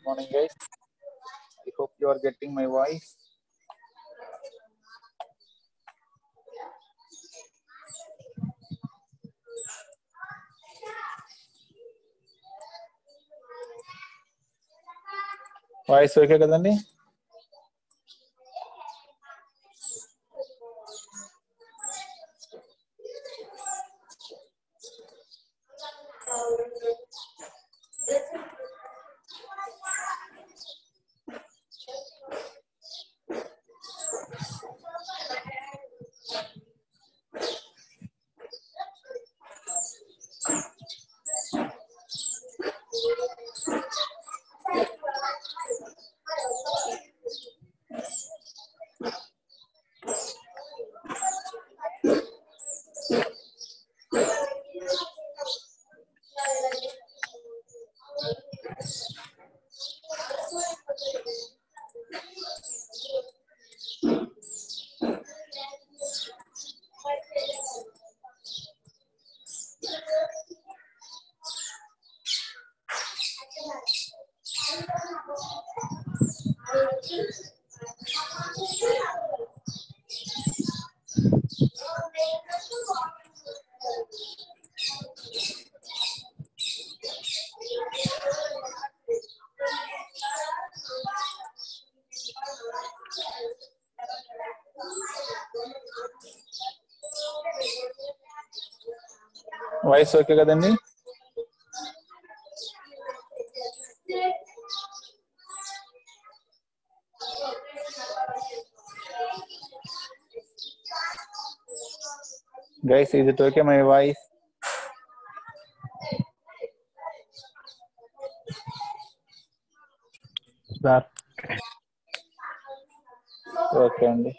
morning, guys. I hope you are getting my voice. Voice okay కదండి voice okay కదండి guys is it okay my voice sir okay అండి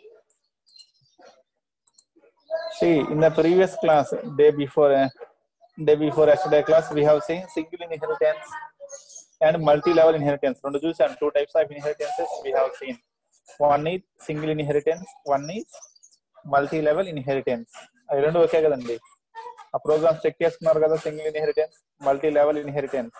see in the previous class day before uh, day before yesterday class we have seen single inheritance and multi-level inheritance రెండు చూసాను two types of inheritances we have seen one is single inheritance one is multi-level inheritance అవి రెండు okay కదండి ఆ programmes check చేసుకున్నారు కదా single inheritance multi level inheritance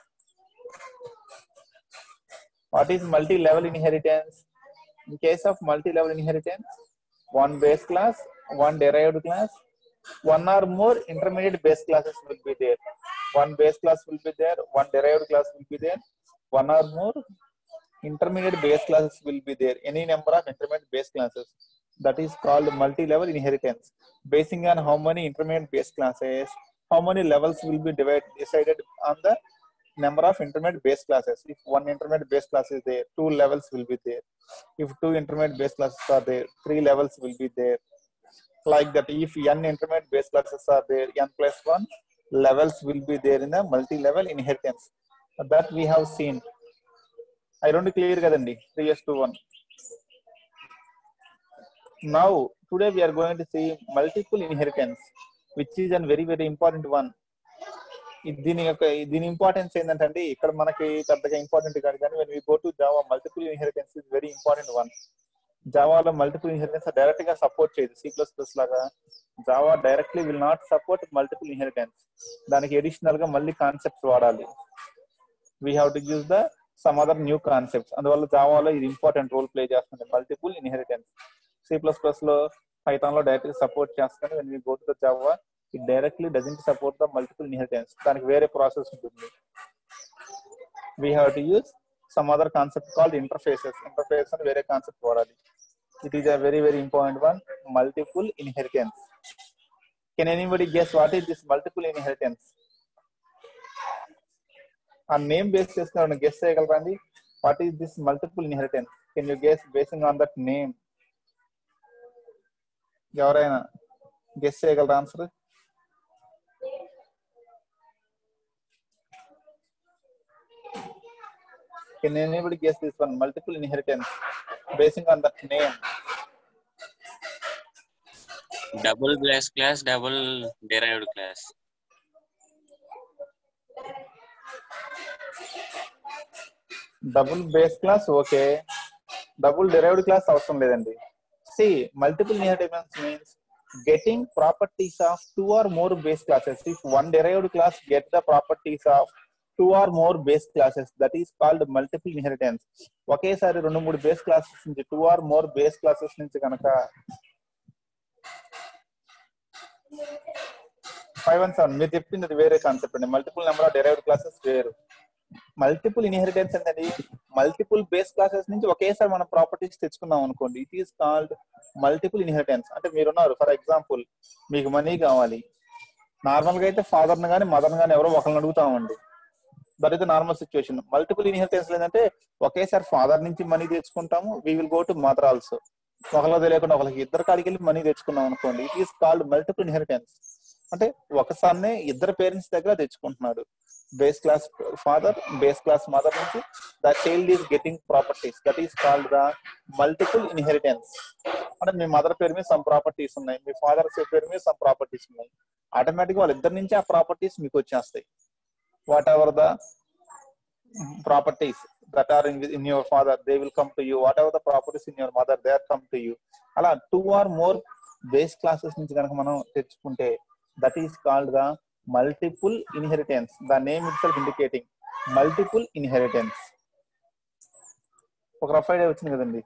what is multi level inheritance in case of multi level inheritance one base class, one derived class, one or more intermediate base classes will be there. One base class will be there, one derived class will be there, one or more intermediate base classes will be there. Any number of intermediate base classes. That is called multi-level inheritance. Basing on how many intermediate base classes, how many levels will be divided decided on the number of intermediate base classes. If one intermediate base class is there, two levels will be there. If two intermediate base classes are there, three levels will be there. Like that, if n intermediate base classes are there, n plus one levels will be there in the multi-level inheritance. That we have seen. I don't clear kadandi. Previous to one. Now, today we are going to see multiple inheritance, which is a very very important one. ఇది దీని యొక్క దీని importance ఏంటంటే ఇక్కడ మనకి పెద్దగా important కాదు కానీ when we go to Java multiple inheritance is very important one జావాలో మల్టిపుల్ ఇన్హెరిటెన్స్ డైరెక్ట్ గా సపోర్ట్ చేయదు సి ప్లస్ ప్లస్ లాగా Java directly will not support multiple inheritance దానికి అడిషనల్ గా మళ్ళీ కాన్సెప్ట్స్ వాడాలి we have to use the some other new concepts అందువల్ల జావాలో ఇది ఇంపార్టెంట్ రోల్ ప్లే చేస్తుంది multiple inheritance C plus plus లో పైథాన్ లో డైరెక్ట్ సపోర్ట్ చేస్తాను when we go to the Java it directly doesn't support the multiple inheritance దానికి వేరే process ఉంటుంది we have to use some other concept called interfaces interface అని వేరే concept వాడాలి it is a very very important one multiple inheritance can anybody guess what is this multiple inheritance ఆ name base చేసుకుని guess చేయగలరా అండి what is this multiple inheritance can you guess basing on that name ఎవరైనా guess చేయగలరా answer Can anybody guess this one? Multiple inheritance basing on that name. double base class, double derived class. Double base class okay double derived class అవసరం లేదండి C multiple inheritance means getting properties of two or more base classes if one derived class get the properties of two or more base classes that is called multiple inheritance ఒకేసారి రెండు మూడు base classes నుంచి two or more base classes నుంచి కనుక five one seven మీరు చెప్పింది అది వేరే కాన్సెప్ట్ అండి multiple number of derived classes వేరు మల్టిపుల్ ఇన్హెరిటెన్స్ అనేది మల్టిపుల్ బేస్ క్లాసెస్ నుంచి ఒకేసారి మనం ప్రాపర్టీస్ తెచ్చుకున్నాం అనుకోండి it is called multiple inheritance అంటే మీరున్నారు ఫర్ ఎగ్జాంపుల్ మీకు మనీ కావాలి నార్మల్ గా అయితే ఫాదర్ ని కానీ మదర్ గానీ ఎవరో ఒకరిని అడుగుతామండి that is normal situation multiple inheritance లేదంటే ఒకేసారి ఫాదర్ నుంచి మనీ తెచ్చుకుంటాము we will go to mother also ఒకరిలో తెలియకుండా ఒకరికి ఇద్దరు కాడికి వెళ్ళి మనీ తెచ్చుకున్నాం అనుకోండి it is called multiple inheritance అంటే ఒకసారినే ఇద్దరు పేరెంట్స్ దగ్గర తెచ్చుకుంటున్నాడు base class father base class mother నుంచి the child is getting properties that is called the multiple inheritance అంటే మీ మదర్ పేరు మీద సమ్ ప్రాపర్టీస్ ఉన్నాయి మీ ఫాదర్ పేరు మీద సమ్ ప్రాపర్టీస్ ఉన్నాయి ఆటోమేటిక్ వాళ్ళిద్దరి నుంచి ఆ ప్రాపర్టీస్ మీకు వచ్చేస్తాయి whatever the properties that are in in your father they will come to you whatever the properties in your mother they are come to you అలా two or more base classes నుంచి కనుక మనం తెచ్చుకుంటే that is called the multiple inheritance the name itself indicating multiple inheritance ఒక rough idea వచ్చింది కదండి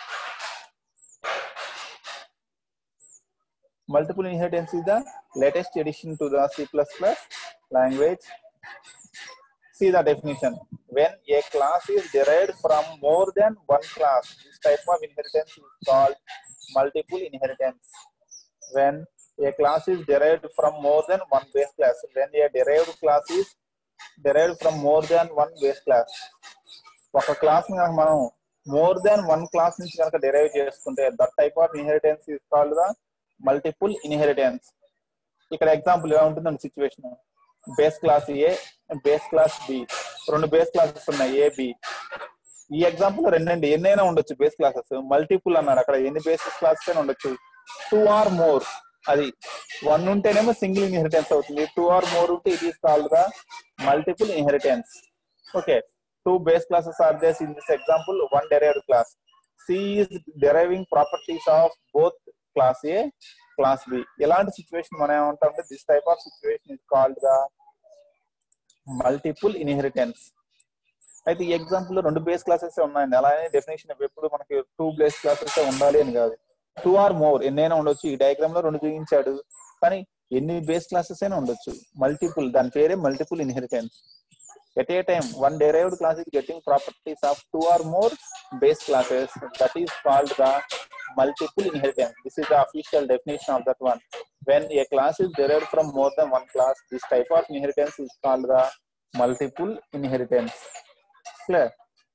multiple inheritance is the latest addition to the C++ language. See the definition. When a class is derived from more than one class, this type of inheritance is called multiple inheritance. When a class is derived from more than one base class, when a derived class is derived from more than one base class, ఒక class కనుక మనం more than one class నుంచి కనుక derive చేసుకుంటే that type of inheritance is called the multiple inheritance ఇక్కడ example ఎలా ఉంటుందండి situation base class A base class B రెండు బేస్ క్లాసెస్ ఉన్నాయి ఏ బి ఈ ఎగ్జాంపుల్ రెండండి ఎన్నైనా ఉండొచ్చు బేస్ క్లాసెస్ మల్టిపుల్ అన్నాడు అక్కడ ఎన్ని బేసిస్ క్లాసెస్ అయినా ఉండొచ్చు టూ ఆర్ మోర్ అది వన్ ఉంటేనేమో సింగిల్ ఇన్హెరిటెన్స్ అవుతుంది టూ ఆర్ మోర్ ఉంటే it is called the multiple inheritance okay two base classes are these in this example one derived class C is deriving properties of both class A class B ఎలాంటి situation మనం ఏమంటామంటే this type of situation is called the multiple inheritance అయితే ఈ example లో రెండు base classes ఉన్నాయండి అలానే definition ఎప్పుడు మనకి టూ బేస్ క్లాసెస్ ఉండాలి అని కాదు టూ ఆర్ మోర్ ఎన్నైనా ఉండొచ్చు ఈ డయాగ్రామ్ లో రెండు చూపించాడు కానీ ఎన్ని బేస్ క్లాసెస్ అయినా ఉండొచ్చు మల్టిపుల్ దాని పేరే multiple inheritance at a time one derived class is getting properties of two or more base classes that is called the multiple inheritance this is the official definition of that one when a class is derived from more than one class this type of inheritance is called the multiple inheritance clear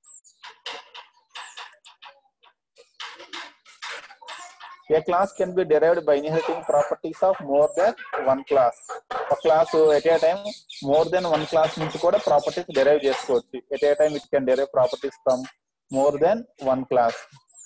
A class can be derived by inheriting properties of more than one class. ఒక class at a time more than one class నుంచి కూడా properties derive చేసుకోవచ్చు at a time it can derive properties from more than one class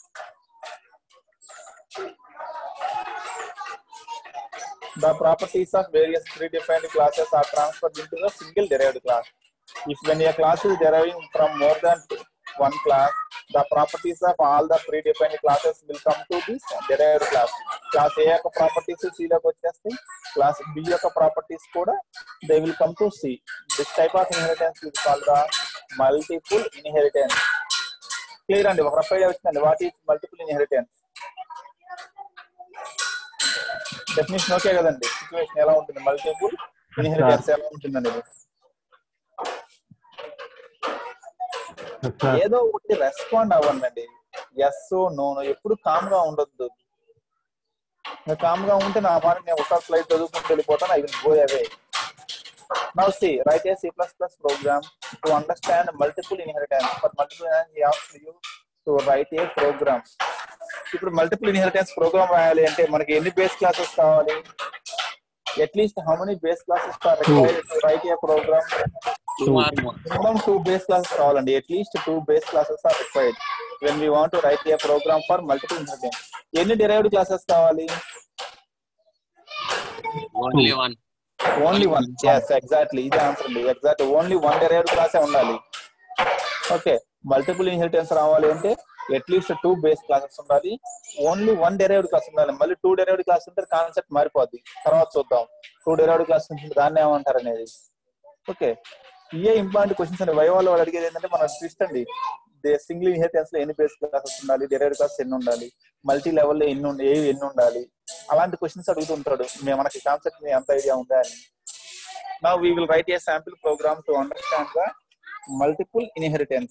The properties of various predefined classes are transferred into the single derived class. If when a class is deriving from more than one class, the properties of all the predefined classes will come to this derived class. Class A యొక్క properties C లోకి వచ్చేస్తాయి class B యొక్క properties కూడా they will come to C. This type of inheritance is called the multiple inheritance. Clear అండి ఒక rough idea వచ్చిందండి what is multiple inheritance definition okay కదండి situation ఎలా ఉంటుంది మల్టిపుల్ ఇన్హెరిటెన్స్ ఎలా ఉంటుందండి ఇది ఏదో ఒకటి రెస్పాండ్ అవ్వండి ఎస్ నో ఎప్పుడు కామ్ గా ఉండొద్దు కామ్ గా ఉంటే నా మాట నేను ఒకసారి ఫ్లైట్ చదువుకుంటూ వెళ్ళిపోతాను I will go away now see write a C plus plus program to understand multiple inheritance for multiple you to write a program ఇప్పుడు మల్టిపుల్ ఇన్హెరిటెన్స్ ప్రోగ్రామ్ రాయాలి అంటే మనకి ఎన్ని బేస్ క్లాసెస్ కావాలి at least how many base classes for write a program Two or more. Minimum two base classes కావాలండి at least two base classes are required when we want write a program for multiple inheritance ఎన్ని derived classes కావాలి Only one. Only one yes exactly ఇది answer అండి exact only one derived క్లాసే ఉండాలి okay multiple inheritance రావాలి అంటే at least two base classes ఉండాలి only one derived class ఉండాలి మళ్ళీ టూ డెరైవ్డ్ క్లాస్ ఉంటే కాన్సెప్ట్ మారిపోద్ది తర్వాత చూద్దాం టూ డెరైవ్డ్ క్లాస్ ఉంటుంది దాన్ని ఏమంటారు అనేది ఓకే ఇవే ఇంపార్టెంట్ క్వశ్చన్స్ అండి వైవాల్ వాళ్ళు అడిగేది ఏంటంటే మనం ట్విస్ట్ అండి సింగిల్ ఇన్హెరిటెన్స్ లో ఎన్ని బేస్ క్లాసెస్ ఉండాలి డెరైవ్డ్ క్లాసెస్ ఎన్ని ఉండాలి మల్టీ లెవెల్ లో ఎన్ని ఉండ- ఏవి ఎన్ని ఉండాలి అలాంటి క్వశ్చన్స్ అడుగుతుంటాడు మే- మనకి కాన్సెప్ట్ మీ అంత ఐడియా ఉందా అని నా we will write a sample program to understand the multiple inheritance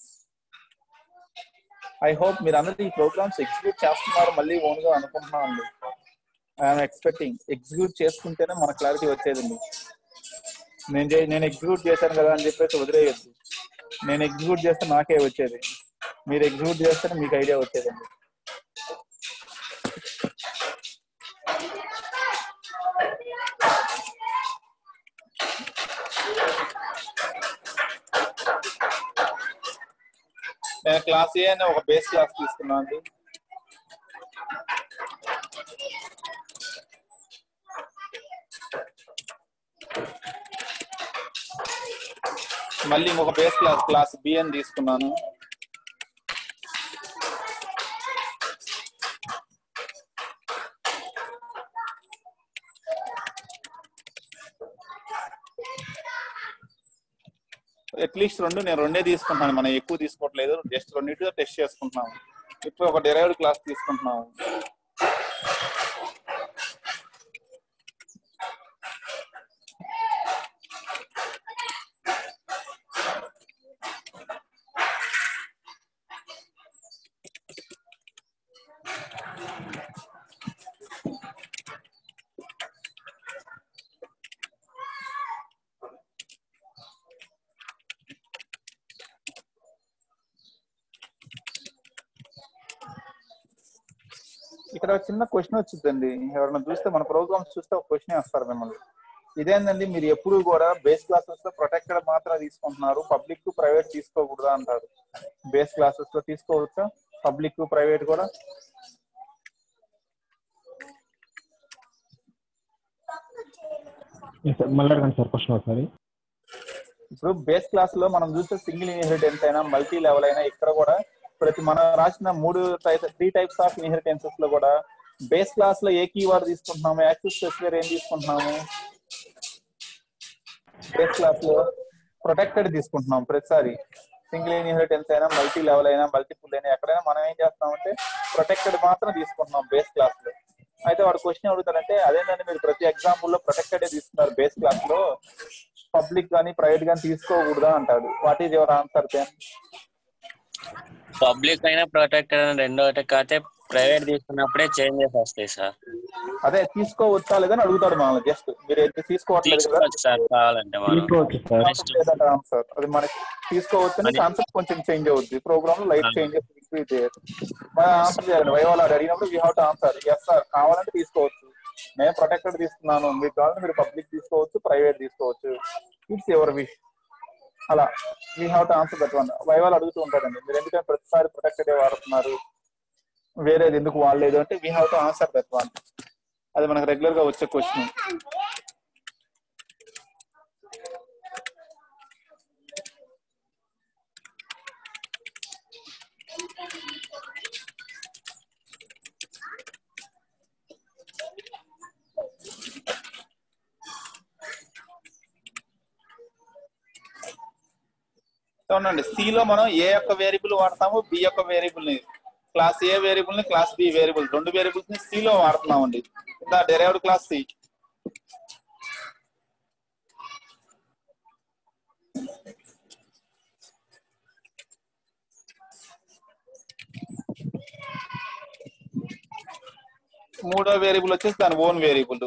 I hope మీరు అందరూ ఈ ప్రోగ్రామ్స్ ఎగ్జిక్యూట్ చేస్తున్నారు మళ్ళీ ఓన్ గా అనుకుంటున్నాను అండి ఐఎమ్ ఎక్స్పెక్టింగ్ ఎగ్జిక్యూట్ చేసుకుంటేనే మన క్లారిటీ వచ్చేదండి నేను చే- నేను ఎగ్జిక్యూట్ చేశాను కదా అని చెప్పేసి వదిలేయద్దు నేను ఎగ్జిక్యూట్ చేస్తే నాకే వచ్చేది మీరు ఎగ్జిక్యూట్ చేస్తేనే మీకు ఐడియా వచ్చేదండి నేను క్లాస్ ఏ అనే ఒక బేస్ క్లాస్ తీసుకున్నాను అండి మళ్ళీ ఇంకొక బేస్ క్లాస్ క్లాస్ బి అని తీసుకున్నాను అట్లీస్ట్ రెండు నేను రెండే తీసుకుంటున్నాను మనం ఎక్కువ తీసుకోవట్లేదు జస్ట్ రెండింటితో టెస్ట్ చేసుకుంటున్నాము ఇప్పుడు ఒక డెరైవ్డ్ క్లాస్ తీసుకుంటున్నాము ఇక్కడ ఒక చిన్న క్వశ్చన్ వచ్చిందండి ఎవరైనా చూస్తే మన ప్రోగ్రామ్స్ చూస్తే ఒక క్వశ్చన్ వేస్తారు మిమ్మల్ని ఇదేందండి మీరు ఎప్పుడు కూడా బేస్ క్లాసెస్ లో ప్రొటెక్టెడ్ మాత్రం తీసుకుంటున్నారు పబ్లిక్ ప్రైవేట్ తీసుకోకూడదా అంటారు బేస్ క్లాసెస్ లో తీసుకోవచ్చా పబ్లిక్ ప్రైవేట్ కూడా సార్ మళ్ళీ అడగండి సార్ క్వశ్చన్ ఒకసారి ఇప్పుడు బేస్ క్లాస్ లో మనం చూస్తే సింగిల్ ఇన్హెరిటెన్స్ అయినా మల్టీ లెవెల్ అయినా ఇక్కడ కూడా ప్రతి మనం రాసిన మూడు త్రీ టైప్స్ ఆఫ్ ఇన్హెరిటెన్సెస్ లో కూడా బేస్ క్లాస్ లో ఏ కీవర్డ్ తీసుకుంటున్నాము యాక్సిస్ స్పెసిఫైర్ ఏం తీసుకుంటున్నాము బేస్ క్లాస్ లో ప్రొటెక్టెడ్ తీసుకుంటున్నాం ప్రతిసారి సింగిల్ ఇన్హెరిటెన్స్ అయినా మల్టీ లెవెల్ అయినా మల్టిపుల్ అయినా ఎక్కడైనా మనం ఏం చేస్తామంటే ప్రొటెక్టెడ్ మాత్రం తీసుకుంటున్నాం బేస్ క్లాస్ లో అయితే వాడు క్వశ్చన్ అడుగుతారంటే అదేంటంటే మీరు ప్రతి ఎగ్జాంపుల్ లో ప్రొటెక్టెడ్ తీసుకున్నారు బేస్ క్లాస్ లో పబ్లిక్ కానీ ప్రైవేట్ కానీ తీసుకోకూడదా అంటాడు what is your answer then public అయినా ప్రొటెక్టెడ్ అని రెండో ఒకటి కాకపోతే ప్రైవేట్ తీసుకున్నప్పుడే చేంజెస్ వస్తాయి సార్ అదే తీసుకోవచ్చా లేదని అడుగుతాడు మనల్ని జస్ట్ మీరు అయితే తీసుకోవట్లేదు కదా తీసుకోవచ్చు సార్ కావాలంటే మనం తీసుకోవచ్చు సార్ లేదంట ఆన్సర్ అది మనకి తీసుకోవచ్చని అది- కాన్సెప్ట్ కొంచెం చేంజ్ అవుద్ది ప్రోగ్రామ్ లో లైట్ చేంజెస్ మనం ఆన్సర్ చేయాలి వైవాల్ అడిగినప్పుడు we have to answer yes sir కావాలంటే తీసుకోవచ్చు నేను ప్రొటెక్టెడ్ తీసుకున్నాను మీకు కావాలంటే మీరు పబ్లిక్ తీసుకోవచ్చు ప్రైవేట్ తీసుకోవచ్చు ఇట్స్ ఎవర్ విష్ అలా we have to answer that one వైవాల్ అడుగుతూ ఉంటాడండి మీరు ఎందుకంటే ప్రతిసారి ప్రొటెక్టెడ్ వాడుతున్నారు వేరేది ఎందుకు వాడలేదు అంటే we have to answer that one అది మనకు రెగ్యులర్ గా వచ్చే క్వశ్చన్ చూడండి సి లో మనం ఏ యొక్క వేరియబుల్ వాడతాము బి యొక్క వేరియబుల్ ని క్లాస్ ఏ వేరియబుల్ ని క్లాస్ బి వేరియబుల్ రెండు వేరియబుల్స్ ని సి లో వాడుతున్నామండి ద డెరైవ్డ్ క్లాస్ సి మూడో వేరియబుల్ వచ్చేసి దాని own variable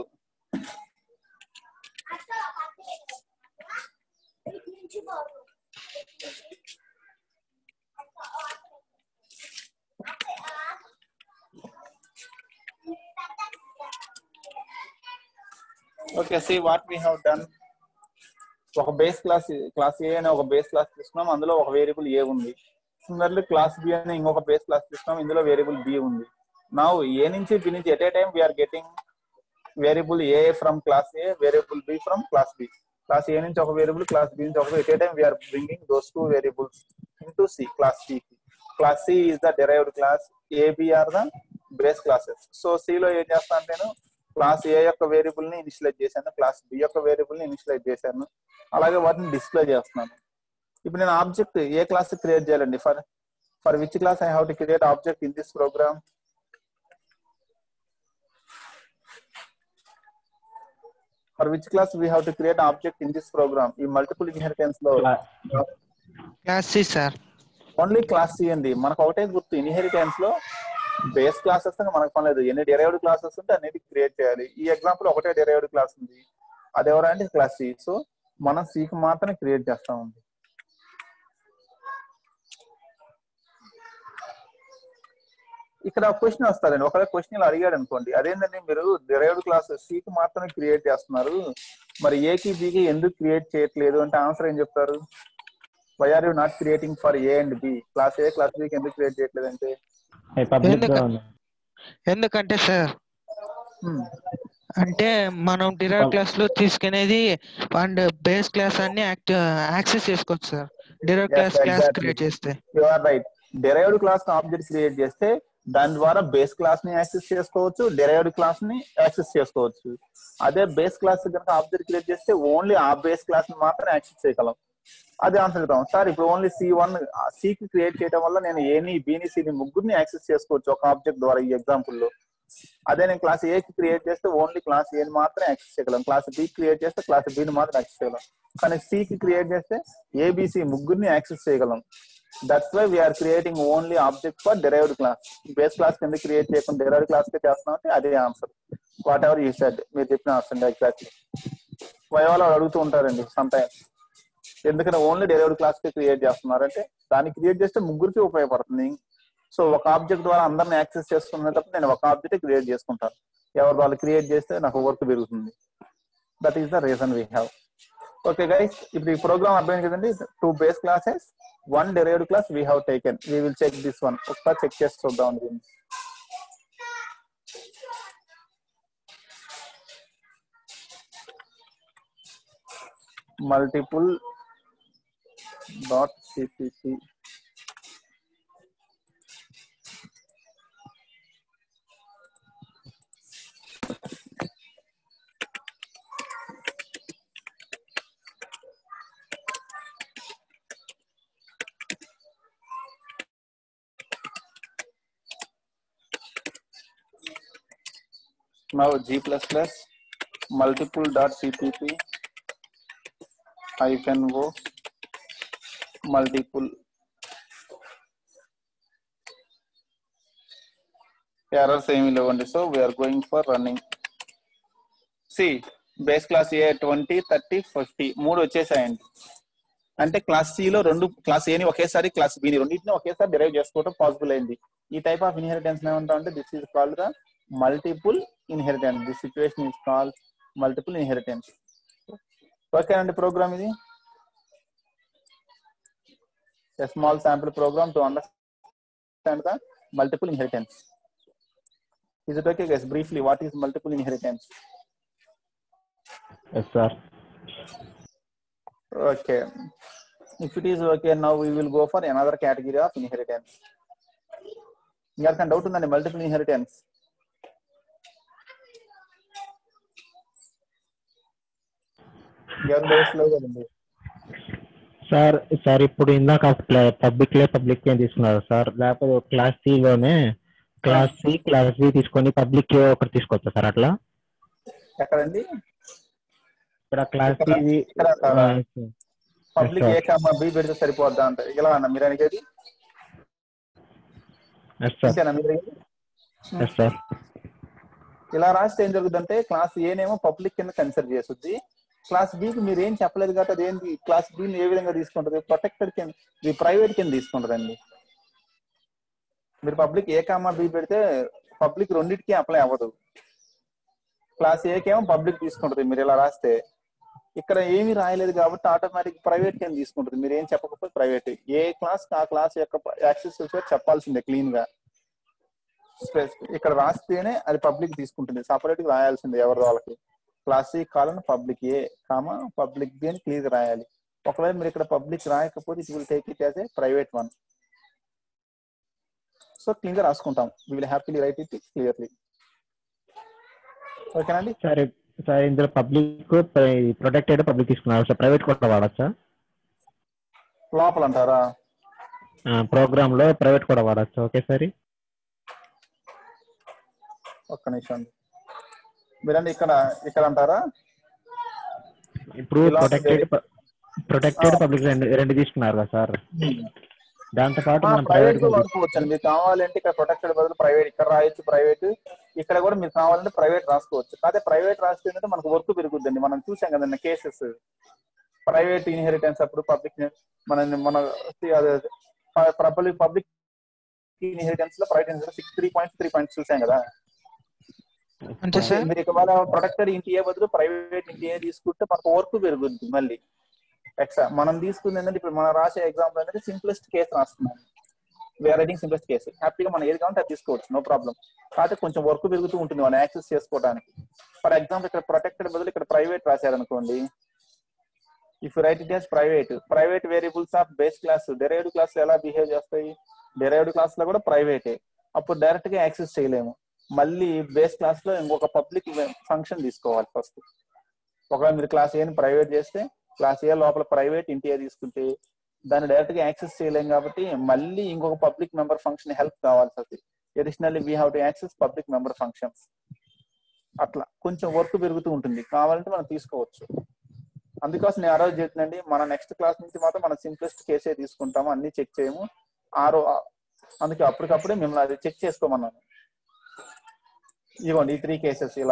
okay see what we have done ఒక బేస్ క్లాస్ క్లాస్ ఏ అనే ఒక బేస్ క్లాస్ తీసుకున్నాం అందులో ఒక వేరియబుల్ ఏ ఉంది సిమిలర్లీ క్లాస్ బి అనే ఇంకొక బేస్ క్లాస్ తీసుకున్నాం ఇందులో వేరియబుల్ బి ఉంది నా ఏ నుంచి బి నుంచి at a time we are getting variable A from class A variable B from class B class A నుంచి ఒక వేరియబుల్ క్లాస్ బి నుంచి ఒక at a time we are bringing those two variables into C class C class C is the derived class A B are the base classes so C లో ఏం చేస్తాను నేను class ఏ యొక్క variable ని ఇనిషియలైజ్ చేశాను class B యొక్క వేరియబుల్ ని initialize చేశాను అలాగే వాటిని డిస్ప్లే చేస్తున్నాను ఇప్పుడు నేను ఆబ్జెక్ట్ ఏ క్లాస్ క్రియేట్ చేయాలండి for for which class I have to create object in this program for which class we have to create object in this program ఈ మల్టిపుల్ ఇన్హెరిటెన్స్ లో class C sir only class C అండి మనకు ఒకటే గుర్తు inheritance లో base classes మనకు పని లేదు ఎన్ని డెరైవ్డ్ క్లాసెస్ ఉంటే అన్నిటి క్రియేట్ చేయాలి ఈ ఎగ్జాంపుల్ ఒకటే డెరైవ్డ్ క్లాస్ ఉంది అది ఎవరంటే క్లాస్ సి సో మనం C కి మాత్రమే క్రియేట్ చేస్తామండి ఇక్కడ క్వశ్చన్ వస్తారండి ఒకవేళ క్వశ్చన్ ఇలా అడిగాడు అనుకోండి అదేంటంటే మీరు డెరైవ్డ్ క్లాస్ కి మాత్రమే క్రియేట్ చేస్తున్నారు మరి ఏకి బికి ఎందుకు క్రియేట్ చేయట్లేదు అంటే ఆన్సర్ ఏం చెప్తారు why are you not creating for A and B class A class బికి ఎందుకు క్రియేట్ చేయట్లేదు అంటే పబ్లిక్ గా ఎందుకు? ఉంది ఎందుకంటే సార్ అంటే మనం డిరైవ్ క్లాస్ లో తీసుకునేది అండ్ బేస్ క్లాస్ అన్ని యాక్సెస్ చేసుకోవచ్చు sir derive Yes, class class exactly. Create చేస్తే you are right derived class object create చేస్తే దాని ద్వారా బేస్ క్లాస్ ని యాక్సెస్ చేసుకోవచ్చు డెరైవ్డ్ క్లాస్ ని యాక్సెస్ చేసుకోవచ్చు అదే బేస్ క్లాస్ కనుక ఆబ్జెక్ట్ క్రియేట్ చేస్తే ఓన్లీ ఆ బేస్ క్లాస్ ని మాత్రం యాక్సెస్ చేయగలం అది ఆన్సర్ ఇద్దాం సార్ ఇప్పుడు ఓన్లీ సి వన్ సి కి క్రియేట్ చేయడం వల్ల నేను ఏని బిని సిని ముగ్గురిని యాక్సెస్ చేసుకోవచ్చు ఒక ఆబ్జెక్ట్ ద్వారా ఈ ఎగ్జాంపుల్ లో అదే నేను క్లాస్ ఏ కి క్రియేట్ చేస్తే ఓన్లీ క్లాస్ ఏ ని మాత్రం యాక్సెస్ చేయగలం క్లాస్ బి క్రియేట్ చేస్తే క్లాస్ బి ని మాత్రం యాక్సెస్ చేయగలం కానీ సి కి క్రియేట్ చేస్తే ఏబిసి ముగ్గురిని యాక్సెస్ చేయగలం that's why we are creating only object for derived class base class కింద క్రియేట్ చేయకుండా డెరైవ్డ్ క్లాస్ కి చేస్తున్నాం అంటే అదే answer whatever you said మీరు చెప్పిన ఆన్సర్ ఎగ్జాక్ట్లీ వాళ్ళు అడుగుతూ ఉంటారండి సమ్ టైమ్స్ ఎందుకంటే ఓన్లీ డెరైవ్డ్ క్లాస్ కి క్రియేట్ చేస్తున్నారంటే దాన్ని క్రియేట్ చేస్తే ముగ్గురికి ఉపయోగపడుతుంది సో ఒక ఆబ్జెక్ట్ ద్వారా అందరిని యాక్సెస్ చేసుకునేటప్పుడు నేను ఒక ఆబ్జెక్ట్ క్రియేట్ చేసుకుంటాను ఎవరు వాళ్ళు క్రియేట్ చేస్తే నాకు వర్క్ పెరుగుతుంది that is the reason we have okay guys ఇప్పుడు ఈ ప్రోగ్రామ్ అర్థమైంది కదండి two base classes one derived class we have taken we will check this one ఒకసారి చెక్ చేసి చూద్దాం దీన్ని multiple dot cpp now g plus plus multiple dot cpp hyphen o multiple errors ఏమి లేవండి so we are going for running C base class A twenty thirty fifty మూడు వచ్చేసాయండి అంటే class C లో రెండు క్లాస్ ఏని ఒకేసారి క్లాస్ బిని రెండింటిని ఒకేసారి డిరైవ్ చేసుకోవడం పాసిబుల్ అయింది ఈ టైప్ ఆఫ్ ఇన్హెరిటెన్స్ ఏమంటాం అంటే this is called the multiple inheritance this situation is called multiple inheritance okay అండి ప్రోగ్రామ్ ఇది a small sample program to understand the multiple inheritance. Is it okay, guys? Briefly, what is multiple inheritance? Yes sir Okay. If it is okay, now we will go for another category of inheritance. ఎవరికైనా doubt ఉందండి multiple inheritance ఎవరి doubts లేవు కదండి sir sir ఇప్పుడు ఇందాక public లే public ఏం తీసుకున్నారు సార్ లేకపోతే క్లాస్ సి లోనే క్లాస్ సి క్లాస్ బి తీసుకొని పబ్లిక్ ఒకటి తీసుకోవచ్చా సార్ అట్లా ఎక్కడండి ఇక్కడ క్లాస్ ఇక్కడ- సి ఇక్కడ అంటారా? Public sir. A comma B పెడితే సరిపోద్దా అంటే ఇలా అన్న మీరు అనేది ఎస్ సార్ అంతేనా మీరు అనేది? ఎస్ సార్ ఇలా రాస్తే ఏం జరుగుతుందంటే క్లాస్ ఏనేమో పబ్లిక్ కింద కన్సిడర్ చేస్తుంది క్లాస్ బికి మీరు ఏం చెప్పలేదు కాబట్టి అదేంటి క్లాస్ బిని ఏ విధంగా తీసుకుంటది ప్రొటెక్టెడ్ కింద ఇది ప్రైవేట్ కింద తీసుకుంటదండి మీరు పబ్లిక్ ఏ కామా బి పెడితే పబ్లిక్ రెండింటికి అప్లై అవ్వదు క్లాస్ ఏకేమో పబ్లిక్ తీసుకుంటది మీరు ఇలా రాస్తే ఇక్కడ ఏమీ రాయలేదు కాబట్టి ఆటోమేటిక్ ప్రైవేట్ కింద తీసుకుంటుంది మీరు ఏం చెప్పకపోతే ప్రైవేట్ ఏ క్లాస్ ఆ క్లాస్ యొక్క యాక్సెస్ చెప్పాల్సిందే క్లీన్ గా స్పెస్- ఇక్కడ రాస్తేనే అది పబ్లిక్ తీసుకుంటుంది సపరేట్ గా రాయాల్సిందే ఎవరి వాళ్ళకి class C colon public A comma public B అని క్లియర్ రాయాలి ఒకవేళ మీరు ఇక్కడ పబ్లిక్ రాయకపోతే it will take it as a private one so clean గా రాసుకుంటాం we will happily write it clearly ఓకేనండి సార్ సార్ ఇందులో పబ్లిక్ ప్రొటెక్టెడ్ పబ్లిక్ తీసుకున్నారు సార్ ప్రైవేట్ కూడా వాడచ్చా లోపల అంటారా ప్రోగ్రామ్ లో ప్రైవేట్ కూడా వాడచ్చా ఓకే సార్ ఒక్క నిమిషం అండి మీరండి ఇక్కడ ఇక్కడ అంటారా ఇప్పుడు ఇలా ప్రొటెక్టెడ్ ప్రొటెక్టెడ్ ఆ. పబ్లిక్ రెండు రెండు తీసుకున్నారు కదా సార్ దాంతో పాటు మనం ప్రైవేట్ ప్రైవేట్ వాడుకోవచ్చు అండి మీరు కావాలంటే ఇక్కడ ప్రొటెక్టెడ్ బదులు ప్రైవేట్ ఇక్కడ రాయొచ్చు ప్రైవేట్ ఇక్కడ కూడా మీరు కావాలంటే ప్రైవేట్ రాసుకోవచ్చు కాకపోతే ప్రైవేట్ రాస్తే ఏంటంటే మనకు వర్క్ పెరుగుద్దండి మనం చూసాం కదండి కేసెస్ ప్రైవేట్ ఇన్హెరిటెన్స్ అప్పుడు పబ్లిక్ మన మన పబ్లిక్ పబ్లిక్ ఇన్హెరిటెన్స్ లో private six three point three point చూసాం కదా అంతే సార్ మీరు ఒకవేళ ప్రొటెక్టెడ్ ఇంటి ఏ బదులు ప్రైవేట్ ఇంటి ఏ తీసుకుంటే మనకు వర్క్ పెరుగుద్ది మళ్ళీ ఎక్సా మనం తీసుకుంది ఏంటంటే ఇప్పుడు మనం రాసే ఎగ్జాంపుల్ ఏంటంటే సింప్లెస్ట్ కేసు రాస్తున్నాం వీఆర్ రైటింగ్ సింప్లెస్ట్ కేసు హ్యాపీగా మనం ఏది కావాలంటే అది తీసుకోవచ్చు నో ప్రాబ్లం కాకపోతే కొంచెం వర్క్ పెరుగుతూ ఉంటుంది మనం యాక్సెస్ చేసుకోవడానికి ఫర్ ఎగ్జాంపుల్ ఇక్కడ ప్రొటెక్టెడ్ బదులు ఇక్కడ ప్రైవేట్ రాశారనుకోండి if write it as private private variables of base class derived class ఎలా బిహేవ్ చేస్తాయి డెరైవ్డ్ క్లాస్ లో కూడా ప్రైవేటే అప్పుడు డైరెక్ట్ గా యాక్సెస్ చేయలేము మళ్ళీ బేస్ క్లాస్ లో ఇంకొక పబ్లిక్ ఫంక్షన్ తీసుకోవాలి ఫస్ట్ ఒకవేళ మీరు క్లాస్ ఏ ప్రైవేట్ చేస్తే క్లాస్ ఏ లోపల ప్రైవేట్ ఇంటి ఏ తీసుకుంటే దాన్ని డైరెక్ట్ గా యాక్సెస్ చేయలేం కాబట్టి మళ్ళీ ఇంకొక పబ్లిక్ మెంబర్ ఫంక్షన్ హెల్ప్ కావాల్సి వస్తుంది additionally we have to access public member functions అట్లా కొంచెం వర్క్ పెరుగుతూ ఉంటుంది కావాలంటే మనం తీసుకోవచ్చు అందుకోసం నేను ఆ రోజు చెప్తుందండి మన నెక్స్ట్ క్లాస్ నుంచి మాత్రం మనం సింప్లెస్ట్ కేసే తీసుకుంటాము అన్ని చెక్ చేయము ఆ రో అందుకే అప్పటికప్పుడే మిమ్మల్ని అది చెక్ చేసుకోమన్నాను ఇదిగోండి ఈ త్రీ కేసెస్ ఇలా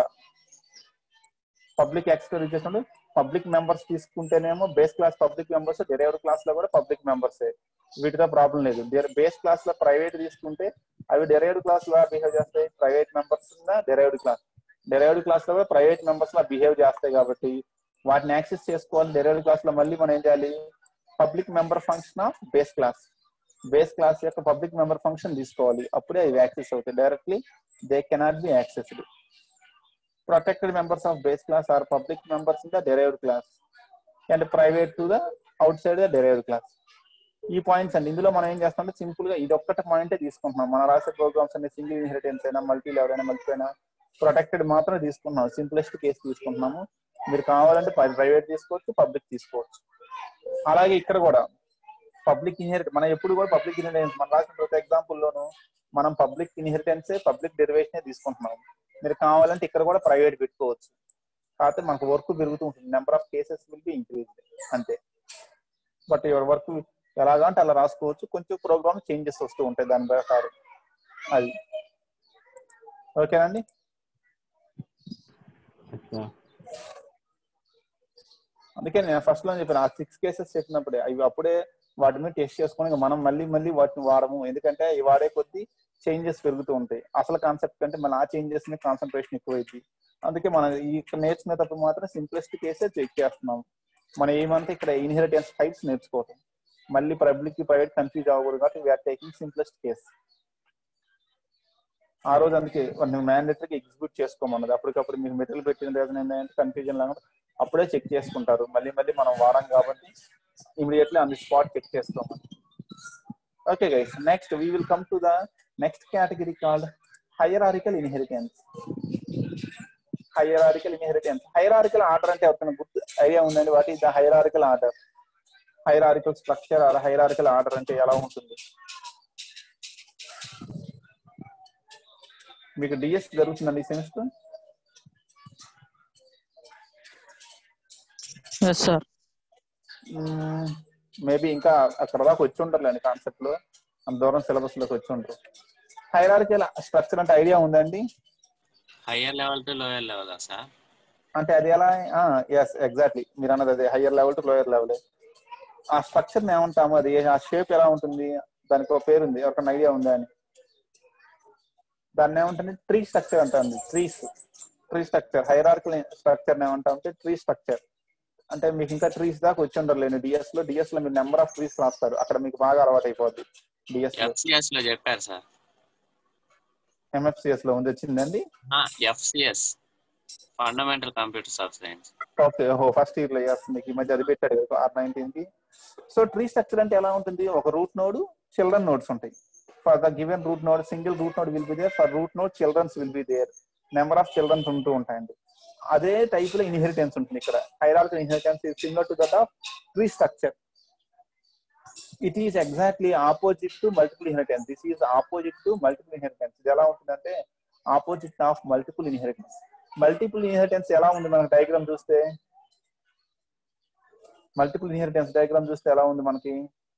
పబ్లిక్ యాక్సెస్ చేసినప్పుడు పబ్లిక్ మెంబర్స్ తీసుకుంటేనేమో base class public members derived class లో కూడా పబ్లిక్ మెంబర్స్ వీటితో ప్రాబ్లం లేదు బేస్ క్లాస్ లో ప్రైవేట్ తీసుకుంటే అవి డెరైవ్డ్ క్లాస్ లా బిహేవ్ చేస్తాయి private members derived class derived class లో కూడా ప్రైవేట్ మెంబర్స్ లా బిహేవ్ చేస్తాయి కాబట్టి వాటిని యాక్సెస్ చేసుకోవాలి డెరైవ్డ్ క్లాస్ లో మళ్ళీ మనం ఏం చేయాలి public member function of base class base class యొక్క పబ్లిక్ మెంబర్ ఫంక్షన్ తీసుకోవాలి అప్పుడే అవి యాక్సెస్ అవుతాయి directly they cannot be accessed protected members of base class are public members in the derived class and private to the outside the derived class ఈ points అండి ఇందులో మనం ఏం చేస్తామంటే సింపుల్ గా ఇది ఒక్కటి పాయింటే తీసుకుంటున్నాం మనం రాసే ప్రోగ్రామ్స్ అన్ని సింగిల్ ఇన్హెరిటెన్స్ అయినా మల్టీ లెవెల్ అయినా మల్టీ అయినా ప్రొటెక్టెడ్ మాత్రం తీసుకుంటున్నాం సింప్లెస్ట్ కేసు తీసుకుంటున్నాము మీరు కావాలంటే ప్రైవేట్ తీసుకోవచ్చు పబ్లిక్ తీసుకోవచ్చు అలాగే ఇక్కడ కూడా పబ్లిక్ ఇన్హెరిట్ మనం ఎప్పుడు కూడా పబ్లిక్ ఇన్హెరిటెన్స్ మనం రాసిన ప్రతి ఎగ్జాంపుల్ లోను మనం పబ్లిక్ ఇన్హెరిటెన్స్ పబ్లిక్ డెరివేషన్ తీసుకుంటున్నాం మీరు కావాలంటే ఇక్కడ కూడా ప్రైవేట్ పెట్టుకోవచ్చు కాకపోతే మనకు వర్క్ పెరుగుతూ ఉంటుంది number of cases will be increase అంతే బట్ యువర్ వర్క్ ఎలాగా అంటే అలా రాసుకోవచ్చు కొంచెం ప్రోగ్రామ్ చేంజెస్ వస్తూ ఉంటాయి దాని ప్రకారం అది ఓకేనండి అందుకే నేను ఫస్ట్ లో చెప్పాను ఆ సిక్స్ కేసెస్ చెప్పినప్పుడే అవి అప్పుడే వాటి మీద టెస్ట్ చేసుకొని ఇంకా మనం మళ్ళీ మళ్ళీ వాటిని వాడము ఎందుకంటే ఈ వాడే కొద్దీ చేంజెస్ పెరుగుతూ ఉంటాయి అసలు కాన్సెప్ట్ కంటే మన ఆ చేంజెస్ ని కాన్సన్ట్రేషన్ ఎక్కువైంది అందుకే మనం ఈ ఇక్కడ నేర్చుకునేటప్పుడు మాత్రం సింప్లెస్ట్ కేసే చెక్ చేస్తున్నాం మనం ఏమంటే ఇక్కడ ఇన్హెరిటెన్స్ టైప్స్ నేర్చుకోవటం మళ్ళీ పబ్లిక్ ప్రైవేట్ కన్ఫ్యూజ్ అవ్వకూడదు కాబట్టి వీఆర్ టేకింగ్ సింప్లెస్ట్ కేస్ ఆ రోజు అందుకే మ్యాండేటరీకి ఎగ్జిక్యూట్ చేసుకోమన్నది అప్పటికప్పుడు మీకు మెటీరియల్ పెట్టిన రీజన్ ఏంటంటే కన్ఫ్యూజన్ లాగా అప్పుడే చెక్ చేసుకుంటారు మళ్ళీ మళ్ళీ మనం వాడం కాబట్టి immediately on the spot check చేసుకోమని okay guys next we will come to the next category called hierarchical inheritance hierarchical inheritance hierarchical order అంటే ఎవరికైనా గుర్తు ఐడియా ఉందండి what is the hierarchical order hierarchical structure or hierarchical order అంటే ఎలా ఉంటుంది మీకు DS జరుగుతుందండి ఈ సెమిస్టర్ ఎస్ సార్ మేబీ ఇంకా అక్కడ దాకా వచ్చి ఉంటారులేండి కాన్సెప్ట్ లో అంత దూరం సిలబస్ లోకి వచ్చి ఉంటారు హైరారికల్ స్ట్రక్చర్ అంటే ఐడియా ఉందండి higher level to lower level sir అంటే అది ఎలా ఎస్ ఎగ్జాక్ట్లీ మీరు అన్నది అదే higher level to lower level ఆ స్ట్రక్చర్ ఏమంటాము అది ఆ షేప్ ఎలా ఉంటుంది దానికి ఒక పేరు ఉంది ఎవరికైనా ఐడియా ఉందా అని దాన్ని ఏమంటుంది ట్రీ స్ట్రక్చర్ అంటుంది trees tree structure hierarchical structure ఏమంటామంటే ట్రీ స్ట్రక్చర్ అంటే మీకు ఇంకా ట్రీస్ దాకా వచ్చి ఉండరు లేని డిఎస్ లో డిఎస్ లో మీరు నెంబర్ ఆఫ్ ట్రీస్ రాస్తారు అక్కడ మీకు బాగా అలవాటు అయిపోద్ది డిఎస్ లో ఎఫ్సిఎస్ లో చెప్పారు సార్ ఎంఎఫ్సిఎస్ లో ఉంది వచ్చిందండి FCS fundamental computers of science okay ఓహో ఫస్ట్ ఇయర్ లో yes, మీకు ఈ మధ్య అది పెట్టాడు కదా ఆర్ నైన్టీన్ కి సో ట్రీ స్ట్రక్చర్ అంటే ఎలా ఉంటుంది ఒక రూట్ నోడ్ చిల్డ్రన్ నోడ్స్ ఉంటాయి for the given root node single root node will be there for root node childrens will be there number of childrens ఉంటూ ఉంటాయండి అదే టైప్ లో ఇన్హెరిటెన్స్ ఉంటుంది ఇక్కడ hierarchical inheritance is similar to that of tree structure it is exactly opposite to multiple inheritance this is opposite to multiple inheritance ఇది ఎలా ఉంటుందంటే opposite of multiple inheritance multiple inheritance ఎలా ఉంది మనకి డయాగ్రామ్ చూస్తే మల్టిపుల్ ఇన్హెరిటెన్స్ డయాగ్రామ్ చూస్తే ఎలా ఉంది మనకి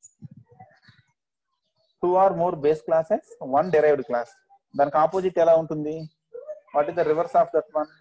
two or more base classes one derived class దానికి ఆపోజిట్ ఎలా ఉంటుంది what is the reverse of that one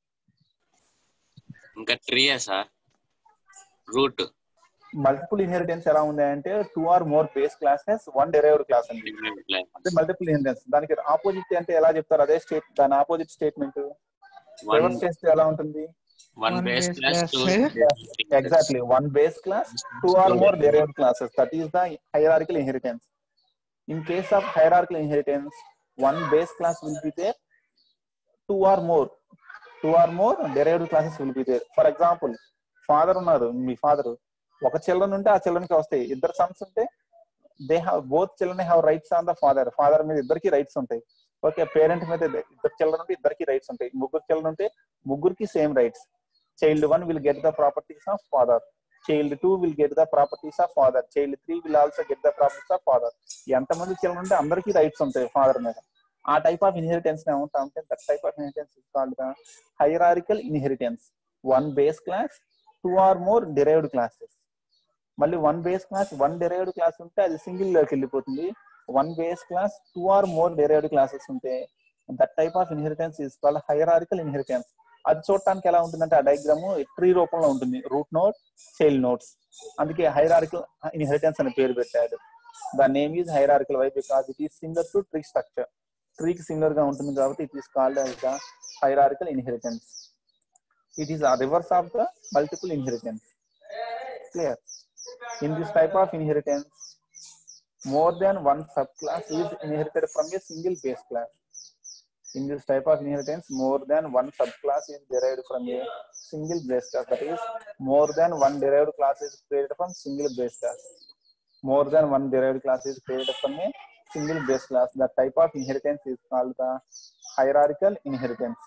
ఇంకా ట్రీయే సార్ రూట్ మల్టిపుల్ ఇన్హెరిటెన్స్ ఎలా ఉంది అంటే two or more base classes one derived class అండి అంటే మల్టిపుల్ ఇన్హెరిటెన్స్ దానికి ఆపోజిట్ అంటే ఎలా చెప్తారు అదే స్టేట్ దాని ఆపోజిట్ స్టేట్మెంట్ వన్ రివర్స్ చేస్తే ఎలా ఉంటుంది one One base base class class, two eh? Exactly one base class two or more derived classes that is the hierarchical inheritance in case of hierarchical inheritance one base class will be there two or more two or more derived classes will be there for example father ఉన్నారు మీ father ఒక children ఉంటే ఆ children కి వస్తాయి ఇద్దరు sons ఉంటే they have both children have rights on the father father మీద ఇద్దరికి రైట్స్ ఉంటాయి ఓకే పేరెంట్ మీద ఇద్దరు చిల్డ్రన్ ఉంటే ఇద్దరికి రైట్స్ ఉంటాయి ముగ్గురు చిల్డ్రన్ ఉంటే ముగ్గురికి same rights child one will get the properties of father child two will get the properties of father child three will also get the properties of father ఎంతమంది children ఉంటే అందరికీ rights ఉంటాయి father మీద ఆ type of inheritance ఏమంటా అంటే that type of inheritance is called the hierarchical inheritance one base class two or more derived classes మళ్ళీ one base class one derived class ఉంటే అది సింగిల్ లోకి వెళ్ళిపోతుంది one base class two or more derived classes ఉంటే that type of inheritance is called hierarchical inheritance అది చూడటానికి ఎలా ఉంటుందంటే ఆ డయాగ్రామ్ ట్రీ రూపంలో ఉంటుంది రూట్ నోట్ చైల్డ్ నోట్స్ అందుకే హైరారికల్ ఇన్హెరిటెన్స్ అని పేరు పెట్టాడు the name is hierarchical why because it is similar to tree structure ట్రీకి సిమిలర్ గా ఉంటుంది కాబట్టి it is called as the hierarchical inheritance it is a reverse of the multiple inheritance clear in this type of inheritance more than one subclass is inherited from a single base class. In this type of inheritance, more than one subclass is derived from a single base class. That is, more than one derived class is created from single base class. More than one derived class is created from a single base class. That type of inheritance is called the hierarchical inheritance.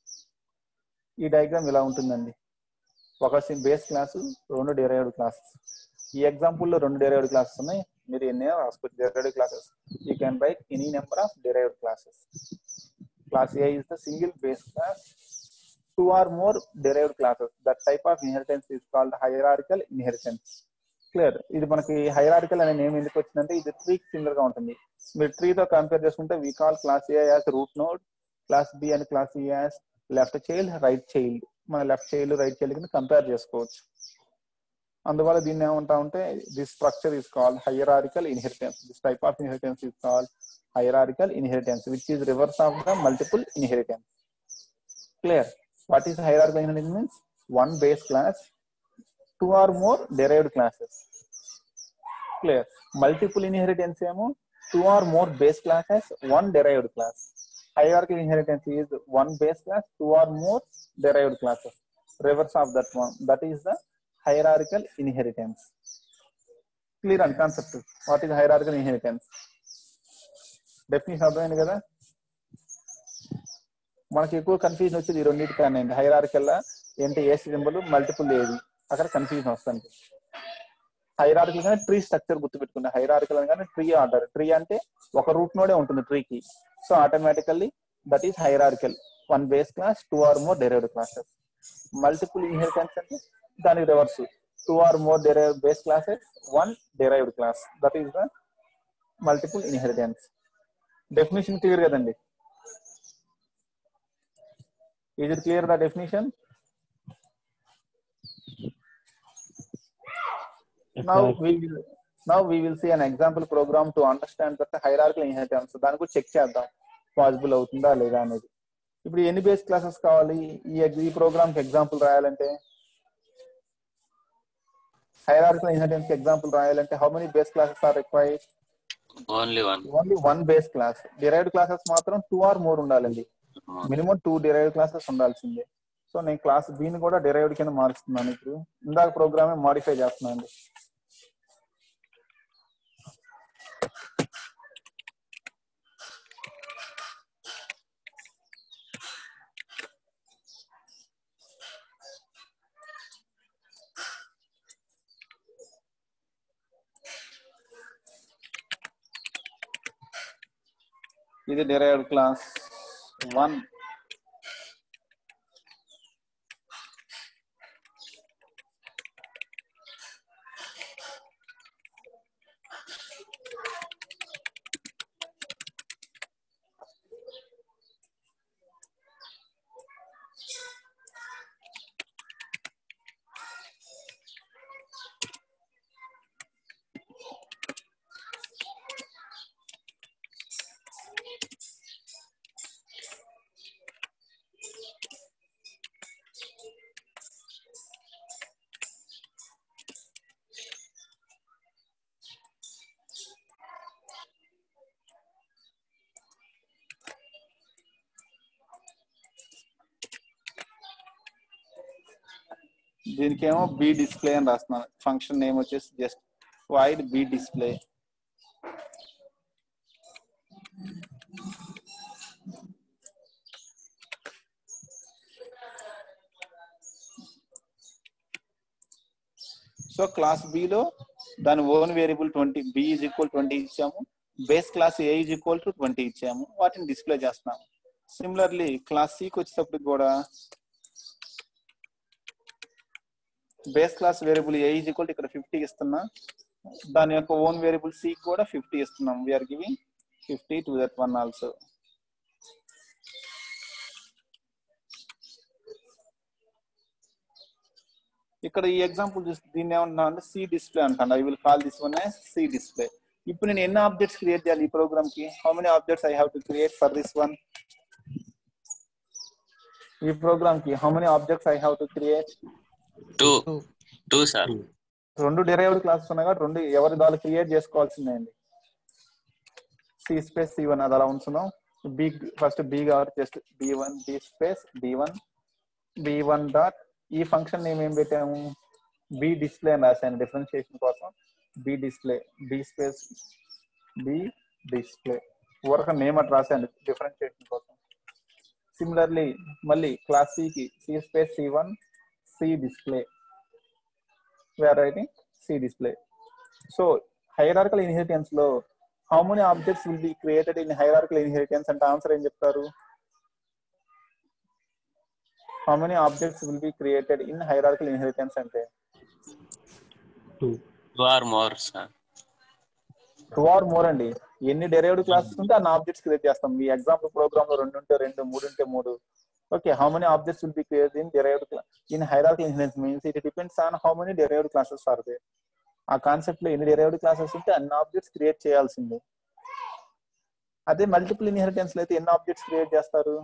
ఈ diagram ఇలా ఉంటుందండి ఒక base class రెండు derived classes ఈ example లో రెండు derived classes ఉన్నాయి మీరు ఎన్ని రాసుకోవచ్చు derived classes you can write any number of derived classes class A is the single base class two or more derived classes that type of inheritance is called hierarchical inheritance clear ఇది మనకి hierarchical అనే name ఎందుకు వచ్చిందంటే ఇది tree similar గా ఉంటుంది మీరు tree తో కంపేర్ చేసుకుంటే we call class A as root node class B అని class E as left child right child మన లెఫ్ట్ చైల్డ్ రైట్ చైల్డ్ కింద కంపేర్ చేసుకోవచ్చు అందువల్ల దీన్ని ఏమంటా ఉంటే this structure is called hierarchical inheritance this type of inheritance is called hierarchical inheritance which is reverse of the multiple inheritance clear what is hierarchical inheritance means one base class two or more derived classes clear multiple inheritance ఏమో two or more base classes one derived class hierarchical inheritance is one base class, two or more derived classes. Reverse of that one. That is the hierarchical inheritance. Clear on concept. What is hierarchical inheritance? Definition అర్థమైంది కదా మనకి ఎక్కువ confusion వచ్చేది ఈ రెండింటి కానీ అండి hierarchical ఏంటి ఏ సింబల్ మల్టిపుల్ ఏది అక్కడ కన్ఫ్యూజన్ వస్తుంది హైరార్కల్ కానీ ట్రీ స్ట్రక్చర్ గుర్తుపెట్టుకునే హైరార్కల్ కానీ ట్రీ ఆర్డర్ ట్రీ అంటే ఒక రూట్ నోడే ఉంటుంది ట్రీకి so automatically that is hierarchical one base class two or more derived classes multiple inheritance అంటే దానికి reverse two or more derive base classes one derived class that is the multiple inheritance definition clear కదండి is it clear the definition now we will now we will see an example program to understand that hierarchical inheritance దాని కూడా check చేద్దాం possible అవుతుందా లేదా అనేది ఇప్పుడు ఎన్ని base classes కావాలి ఈ ex- ఈ ప్రోగ్రామ్ కి ఎగ్జాంపుల్ రాయాలంటే హైరార్కికల్ ఇన్హెరిటెన్స్ కి ఎగ్జాంపుల్ రాయాలంటే how many base classes are required only one only one base class derived classes మాత్రం టూ ఆర్ మోర్ ఉండాలండి మినిమం టూ డిరైవ్డ్ క్లాసెస్ ఉండాల్సిందే సో నేను క్లాస్ బీని కూడా డిరైవ్డ్ కింద మారుస్తున్నాను ఇప్పుడు ఇందాక ప్రోగ్రామే మాడిఫై చేస్తున్నాను ఇది డిరైవ్డ్ క్లాస్ వన్ దీనికేమో బి డిస్ప్లే అని రాస్తున్నాను ఫంక్షన్ నేమ్ వచ్చేసి just void B display so class లో దాని own variable twenty B is equal twenty ఇచ్చాము base class A is equal to twenty ఇచ్చాము వాటిని డిస్ప్లే చేస్తున్నాము సిమిలర్లీ క్లాస్ సికి వచ్చేటప్పుడు కూడా base class variable A is equal ఇక్కడ ఫిఫ్టీ ఇస్తున్నా దాని యొక్క ఓన్ వేరియబుల్ సి కూడా ఫిఫ్టీ ఇస్తున్నాం we are giving fifty to that one also ఇక్కడ ఈ ఎగ్జాంపుల్ చూస్తే దీన్ని ఏమంటున్నా అంటే సి డిస్ప్లే అంటాను I will call this one C display ఇప్పుడు నేను ఎన్ని ఆబ్జెక్ట్స్ క్రియేట్ చేయాలి ఈ ప్రోగ్రామ్ కి how many objects I have to create for this one ఈ ప్రోగ్రామ్ కి how many objects I have to create two two sir రెండు derived classes ఉన్నాయి కాబట్టి రెండు ఎవరి వాళ్ళు క్రియేట్ చేసుకోవాల్సిందే అండి సి స్పేస్ సి వన్ అది అలా ఉంచున్నాం బి ఫస్ట్ బి కాబట్టి just B one B space B one B one dot ఈ ఫంక్షన్ నేమ్ ఏం పెట్టాము బి డిస్ప్లే అని రాశాను డిఫరెన్షియేషన్ కోసం B display B space B display ఊరక నేమ్ అట్ రాశాను డిఫరెన్షియేషన్ కోసం సిమిలర్లీ మళ్ళీ క్లాస్ సి కి C space C one C display we are writing C display so hierarchical inheritance లో how many objects will be created in hierarchical inheritance అంటే answer ఏం చెప్తారు how many objects will be created in hierarchical inheritance అంటే two or more sir two or more అండి ఎన్ని derived classes ఉంటే అన్ని objects create చేస్తాం మీ ఎగ్జాంపుల్ ప్రోగ్రామ్ లో రెండు ఉంటే రెండు మూడు ఉంటే మూడు okay how many objects will be create in derived in hierarchical inheritance means it depends on how many derived classes are they ఆ కాన్సెప్ట్ లో ఎన్ని డెరైవ్డ్ క్లాసెస్ ఉంటే అన్ని ఆబ్జెక్ట్స్ క్రియేట్ చేయాల్సిందే అదే మల్టిపుల్ ఇన్హెరిటెన్స్ లో అయితే ఎన్ని ఆబ్జెక్ట్స్ క్రియేట్ చేస్తారు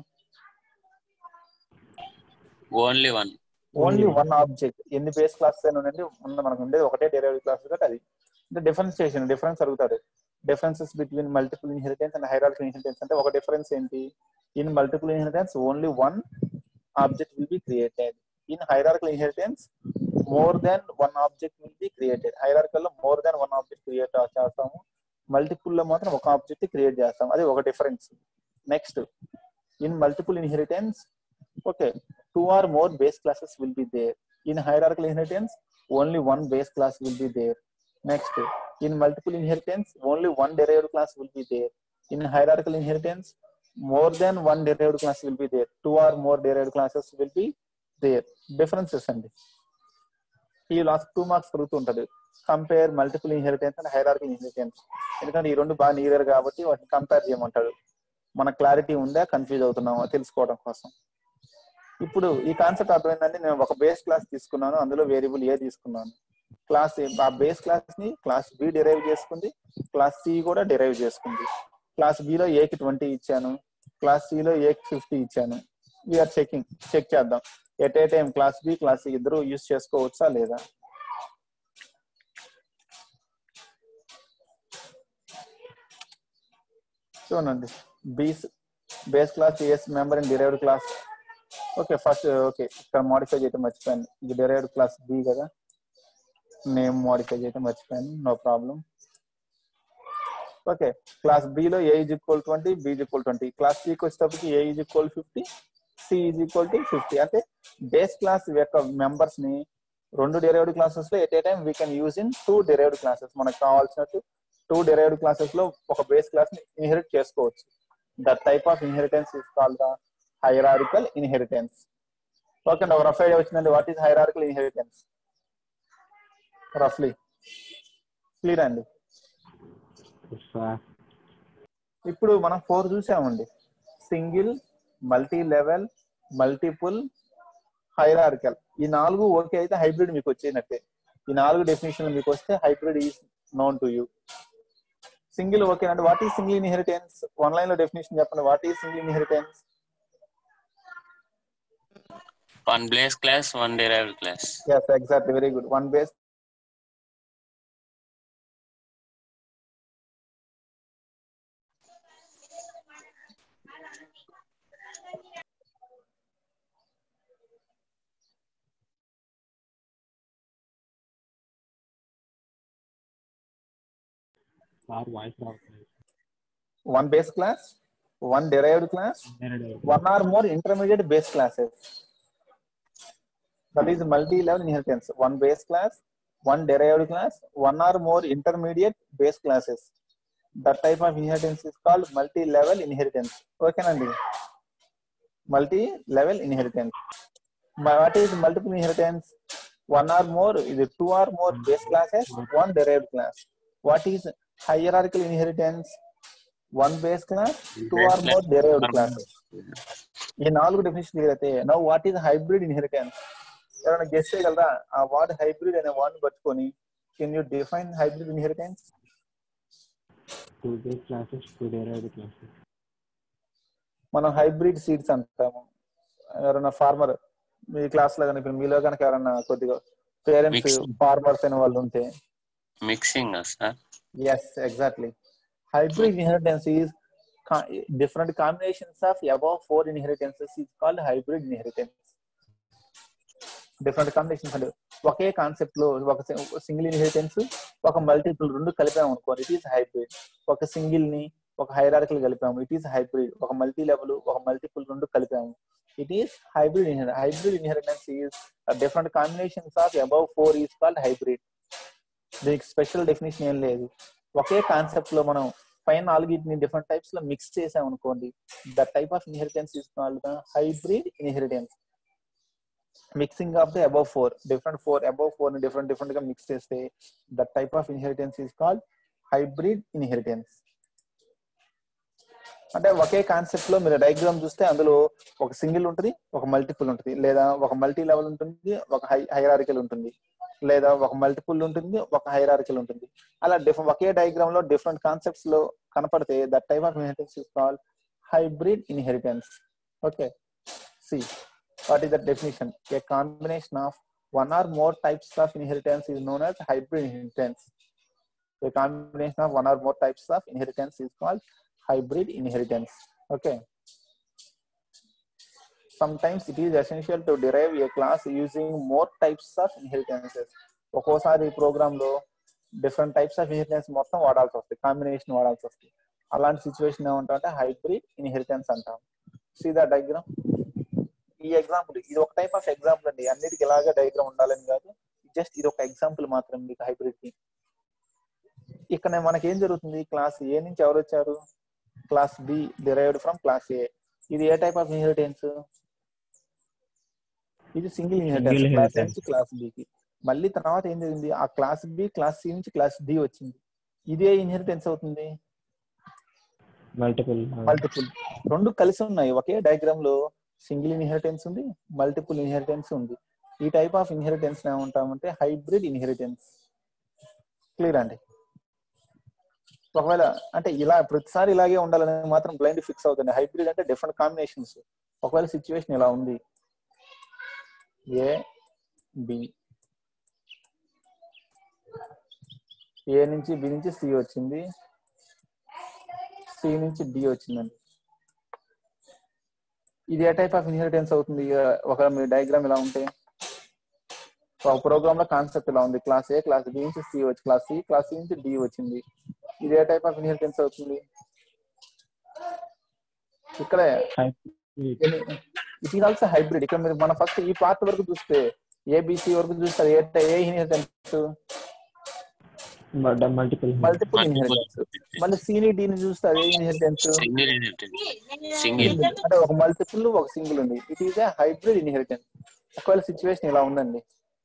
only one only one object ఎన్ని బేస్ క్లాసెస్ అయినా ఉండండి ఉన్న మనకు ఉండేది ఒకటే డెరైవ్డ్ క్లాస్ కాబట్టి అది అంటే డిఫరెన్సియేషన్ డిఫరెన్స్ అడుగుతారు differences between multiple inheritance and hierarchical inheritance అంటే ఒక డిఫరెన్స్ ఏంటి in multiple inheritance only one object will be created in hierarchical inheritance more than one object will be created hierarchical లో more than one object create చేస్తాము multiple లో మాత్రం ఒక object create చేస్తాం అది ఒక difference next in multiple inheritance okay two or more base classes will be there. In hierarchical inheritance, only one base class will be there. Next, in multiple inheritance, only one derived class will be there. In hierarchical inheritance, more than one derived class will be there. Two or more derived classes will be there. Differences అండి ఈ last two marks కలుగుతుంటది compare multiple inheritance and hierarchical inheritance ఎందుకంటే ఈ రెండు బాగా nearer కాబట్టి వాటిని compare చేయమంటాడు మన క్లారిటీ ఉందా కన్ఫ్యూజ్ అవుతున్నామా తెలుసుకోవడం కోసం ఇప్పుడు ఈ కాన్సెప్ట్ అర్థమైందండి నేను ఒక బేస్ క్లాస్ తీసుకున్నాను అందులో వేరియబుల్ ఏ తీసుకున్నాను క్లాస్ ఆ బేస్ క్లాస్ ని క్లాస్ బి డిరైవ్ చేసుకుంది క్లాస్ సి కూడా డిరైవ్ చేసుకుంది క్లాస్ బిలో ఏకి ట్వంటీ ఇచ్చాను క్లాస్ సిలో ఏకి ఫిఫ్టీ ఇచ్చాను వీఆర్ చెకింగ్ చెక్ చేద్దాం at a time class B class C ఇద్దరు యూస్ చేసుకోవచ్చా లేదా చూడండి బీస్ base class as member in derived class okay first okay ఇక్కడ మోడిఫై చేయడం మర్చిపోయాను ఇది డెరైవ్డ్ క్లాస్ బి కదా నేమ్ మోడిఫై చేయడం మర్చిపోయాను నో ప్రాబ్లం ఓకే క్లాస్ లో A is equal twenty B equal twenty class సికి వచ్చేటప్పటికి A is equal fifty C is equal to fifty అంటే బేస్ క్లాస్ యొక్క మెంబర్స్ ని రెండు డెరైవ్డ్ క్లాసెస్ లో at a time we can use in two derived classes మనకు కావాల్సినట్టు two derived classes లో ఒక బేస్ క్లాస్ ని ఇన్హెరిట్ చేసుకోవచ్చు that type of inheritance is called the hierarchical inheritance okay అండి ఒక రఫ్ ఐడియా వచ్చిందండి వాట్ ఈస్ హైరారికల్ ఇన్హెరిటెన్స్ రఫ్లీ క్లియర్ అండి సార్ ఇప్పుడు మనం ఫోర్ చూసామండి single multi level multiple hierarchical ఈ నాలుగు ఓకే అయితే హైబ్రిడ్ మీకు వచ్చేనట్టే ఈ నాలుగు డెఫినేషన్ మీకు వస్తే hybrid is known to you single okay అంటే what is single inheritance one line లో డెఫినేషన్ చెప్పండి what is single inheritance one base class one derived class yes exactly very good one base sir voice రావట్లేదు one base class, one derived class, one or more intermediate base classes. That is multi-level inheritance. One base class, one derived class, one or more intermediate base classes. That type of inheritance is called multi-level inheritance. Okay, Nandi? Multi-level inheritance. Ma- What is multiple inheritance? One or more, is it two or more base classes, one derived class. What is hierarchical inheritance? One base class, two or more derived classes. ఈ నాలుగు definition clear అయితే now what is hybrid inheritance ఎవరైనా guess చేయగలరా ఆ word hybrid అనే word పట్టుకొని can you define hybrid inheritance two base classes two derived classes మనం hybrid seeds అంటాము ఎవరైనా ఫార్మర్ మీ క్లాస్ లో కనుక మీలో కనుక ఎవరైనా కొద్దిగా పేరెంట్స్ Mixing. ఫార్మర్స్ అయిన వాళ్ళు ఉంటే mixing sir Yes, exactly. Hybrid inheritance is co- different combinations of above four inheritances is called hybrid inheritance. Different combinations అంటే ఒకే కాన్సెప్ట్ లో ఒక సింగిల్ ఇన్హెరిటెన్స్ ఒక మల్టిపుల్ రెండు కలిపాము అనుకోండి ఇట్ ఈస్ హైబ్రిడ్ ఒక సింగిల్ ని ఒక హైరార్కల్ కలిపాము ఇట్ ఈస్ హైబ్రిడ్ ఒక మల్టీ లెవెల్ ఒక మల్టిపుల్ రెండు కలిపాము it is hybrid hybrid inheritance is different combinations of above four is called hybrid దీనికి స్పెషల్ డెఫినేషన్ ఏం లేదు ఒకే కాన్సెప్ట్ లో మనం పైన నాలుగింటిని డిఫరెంట్ టైప్స్ లో మిక్స్ చేసాం అనుకోండి the type of inheritance is called hybrid inheritance mixing of the above four different four above four ని డిఫరెంట్ డిఫరెంట్ గా మిక్స్ చేస్తే the type of inheritance is called hybrid inheritance అంటే ఒకే concept లో మీరు డయాగ్రామ్ చూస్తే అందులో ఒక సింగిల్ ఉంటుంది ఒక మల్టిపుల్ ఉంటుంది లేదా ఒక మల్టీ లెవెల్ ఉంటుంది ఒక హై హైరారికల్ ఉంటుంది లేదా ఒక మల్టిపుల్ ఉంటుంది ఒక హైరారికల్ ఉంటుంది అలా డిఫరెంట్ ఒకే డయాగ్రామ్ లో డిఫరెంట్ కాన్సెప్ట్స్ లో కనపడితే that type of inheritance is call hybrid inheritance okay see what is the definition a combination of one or more types of inheritance is known as hybrid inheritance a combination of one or more types of inheritance is called hybrid inheritance okay sometimes it is essential to derive a class using more types of inheritances ఒక్కోసారి program లో different types of inheritance మొత్తం వాడాల్సి వస్తుంది combination వాడాల్సి వస్తుంది అలాంటి situation ఏమంటాం hybrid inheritance అంటాం సీదా డయాగ్రామ్ ఈ ఎగ్జాంపుల్ ఇది ఒక టైప్ ఆఫ్ ఎగ్జాంపుల్ అండి అన్నిటికీ ఇలాగే డయాగ్రామ్ ఉండాలని కాదు జస్ట్ ఇది ఒక ఎగ్జాంపుల్ మాత్రం మీకు హైబ్రిడ్ కి ఇక్కడ మనకి ఏం జరుగుతుంది క్లాస్ ఏ నుంచి ఎవరు వచ్చారు class B derived from class A ఇది ఏ టైప్ ఆఫ్ ఇన్హెరిటెన్స్ ఇది single inheritance Single class A inheritance. నుంచి క్లాస్ బి కి మళ్ళీ తర్వాత ఏం జరిగింది ఆ క్లాస్ బి క్లాస్ సి నుంచి క్లాస్ డి వచ్చింది ఇదే ఇన్హెరిటెన్స్ అవుతుంది మల్టిపుల్ మల్టిపుల్ రెండు కలిసి ఉన్నాయి ఒకే డయాగ్రామ్ లో సింగిల్ ఇన్హెరిటెన్స్ ఉంది మల్టిపుల్ ఇన్హెరిటెన్స్ ఉంది ఈ టైప్ ఆఫ్ ఇన్హెరిటెన్స్ ఏమంటామంటే హైబ్రిడ్ ఇన్హెరిటెన్స్ క్లియర్ అండి ఒకవేళ అంటే ఇలా ప్రతిసారి ఇలాగే ఉండాలని మాత్రం బ్లైండ్ ఫిక్స్ అవుతుంది హైబ్రిడ్ అంటే డిఫరెంట్ కాంబినేషన్స్ ఒకవేళ సిచ్యువేషన్ ఇలా ఉంది ఏ బి ఏ నుంచి బి నుంచి సి వచ్చింది సి నుంచి డి వచ్చిందండి ఇది ఏ టైప్ ఆఫ్ ఇన్హెరిటెన్స్ అవుతుంది ఇక ఒక మీ డయాగ్రామ్ ఇలా ఉంటే ఒక ప్రోగ్రామ్ లో కాన్సెప్ట్ ఇలా ఉంది క్లాస్ ఏ క్లాస్ బి నుంచి సి వచ్చి క్లాస్ సి క్లాస్ సి నుంచి డి వచ్చింది ఇది ఏ టైప్ ఆఫ్ ఇన్హెరిటెన్స్ అవుతుంది ఇక్కడే ఇట్ ఈస్ ఆల్సో హైబ్రిడ్ ఇక్కడ మీరు మన ఫస్ట్ ఈ పార్ట్ వరకు చూస్తే ఏబిసి వరకు చూస్తారు ఏ టై- ఏ ఇన్హెరిటెన్స్ మల్టిపుల్ మల్టిపుల్ Multiple ఇన్హెరిటెన్స్ మళ్ళీ సీని డీని చూస్తే అదే ఇన్హెరిటెన్స్ సింగిల్ సింగిల్ అంటే ఒక మల్టిపుల్ ఒక సింగిల్ ఉంది it is a hybrid inheritance ఒకవేళ సిచ్యువేషన్ ఇలా ఉందండి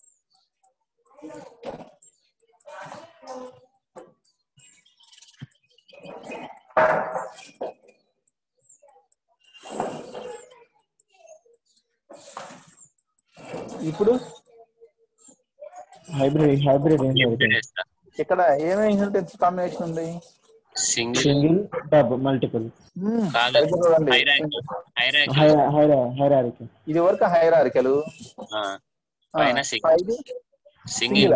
ఇప్పుడు హైబ్రిడ్ హైబ్రిడ్ ఏం ఇక్కడ ఏమేమి ఇన్హెరిటెన్స్ కాంబినేషన్ ఉంది సింగిల్ సింగిల్ డబ్ మల్టిపుల్ Hmm, కాదు సరిగ్గా చూడండి. హైరాకి హైరారికల్ ఇది వరకు హైరారికలు పైన సింగిల్ సింగిల్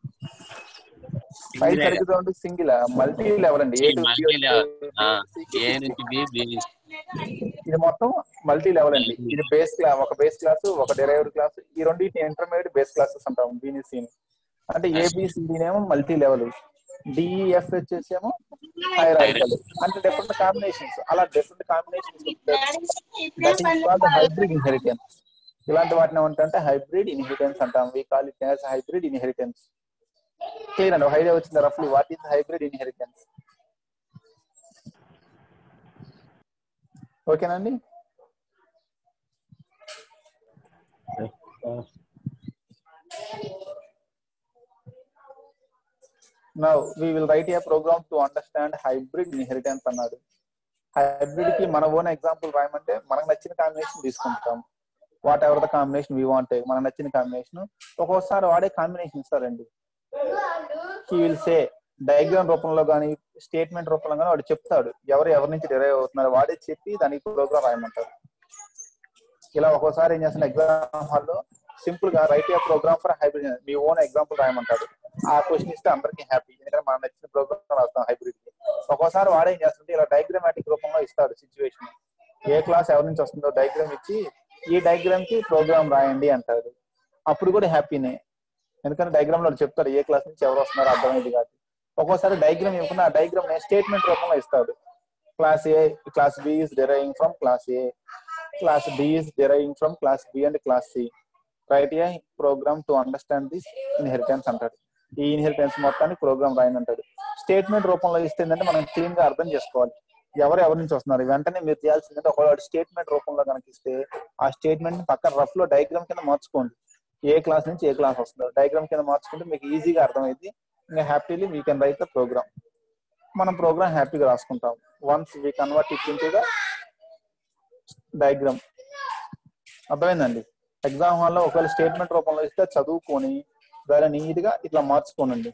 పై సరిగ్గా చూడండి సింగిల్ మల్టీ లెవెల్ అండి ఏ to B Multi level. ఆ, వస్తే ఏ నుంచి బి బి నుంచి ఇది మొత్తం మల్టీ లెవెల్ అండి ఇది బేస్ క్లాస్ ఒక బేస్ క్లాస్ ఒక డెరైవ్డ్ క్లాస్ ఈ రెండింటిని ఇంటర్మీడియట్ బేస్ క్లాసెస్ అంటాం బీని అంటే ఏబిసిడి ఏమో మల్టీ లెవెల్ డిఈఎఫ్ వచ్చేసేమో హైరార్కల్ అంటే డిఫరెంట్ కాంబినేషన్స్ అలా different combinations that is called hybrid inheritance ఇలాంటి వాటిని ఏమంటే హైబ్రిడ్ ఇన్హెరిటెన్స్ అంటాం we call it as hybrid inheritance clear అండి ఒక ఐడియా వచ్చింది రఫ్లీ వాట్ ఈస్ హైబ్రిడ్ ఇన్హెరిటెన్స్ ఓకేనండి now we will write a program to understand hybrid inheritance అన్నాడు హైబ్రిడ్ కి మన ఓన్ ఎగ్జాంపుల్ రాయమంటే మనకు నచ్చిన కాంబినేషన్ తీసుకుంటాం whatever the combination we want మనకు నచ్చిన కాంబినేషన్ ఒక్కోసారి వాడే కాంబినేషన్ ఇస్తారండి హీ విల్ సే డయాగ్రామ్ రూపంలో కానీ స్టేట్మెంట్ రూపంలో కానీ వాడు చెప్తాడు ఎవరు ఎవరి నుంచి డిరైవ్ అవుతున్నారు వాడే చెప్పి దానికి ప్రోగ్రామ్ రాయమంటారు ఇలా ఒక్కోసారి ఏం చేస్తున్న ఎగ్జామ్ హాల్లో సింపుల్ గా write a program for hybrid మీ ఓన్ ఎగ్జాంపుల్ రాయమంటాడు ఆ క్వశ్చన్ ఇస్తే అందరికి హ్యాపీ ఎందుకంటే మనం నచ్చిన ప్రోగ్రామ్ రాస్తాం హైబ్రిడ్ ఒక్కోసారి వాడు ఏం చేస్తుంటే ఇలా డయాగ్రామాటిక్ రూపంలో ఇస్తాడు సిచ్యువేషన్ ఏ క్లాస్ ఎవరి నుంచి వస్తుందో డయాగ్రామ్ ఇచ్చి ఈ డయాగ్రామ్ కి ప్రోగ్రామ్ రాయండి అంటాడు అప్పుడు కూడా హ్యాపీనే ఎందుకంటే డయాగ్రామ్ లో చెప్తాడు ఏ క్లాస్ నుంచి ఎవరు వస్తున్నారో అర్థమైంది కాదు ఒక్కోసారి డయాగ్రామ్ ఇవ్వకుండా ఆ డయాగ్రామ్ స్టేట్మెంట్ రూపంలో ఇస్తాడు class A class B is deriving from class A class B is deriving from class B and class C write a program to understand this inheritance అంటాడు ఈ ఇన్హెరిటెన్స్ మొత్తాన్ని ప్రోగ్రామ్ రాయని అంటాడు statement రూపంలో ఇస్తే ఏంటంటే మనం క్లీన్ గా అర్థం చేసుకోవాలి ఎవరు ఎవరి నుంచి వస్తున్నారు వెంటనే మీరు చేయాల్సిందంటే ఒకవేళ స్టేట్మెంట్ రూపంలో కనుక ఇస్తే ఆ స్టేట్మెంట్ పక్కన రఫ్ లో డయాగ్రామ్ కింద మార్చుకోండి ఏ క్లాస్ నుంచి ఏ క్లాస్ వస్తుందో డయాగ్రామ్ కింద మార్చుకుంటే మీకు ఈజీగా అర్థమైంది ఇంకా happily we can write the program మనం ప్రోగ్రామ్ హ్యాపీగా రాసుకుంటాం once we convert it into the diagram అర్థమైందండి ఎగ్జామ్ హాల్లో ఒకవేళ స్టేట్మెంట్ రూపంలో ఇస్తే చదువుకొని దాన్ని నీట్ గా ఇట్లా మార్చుకోనండి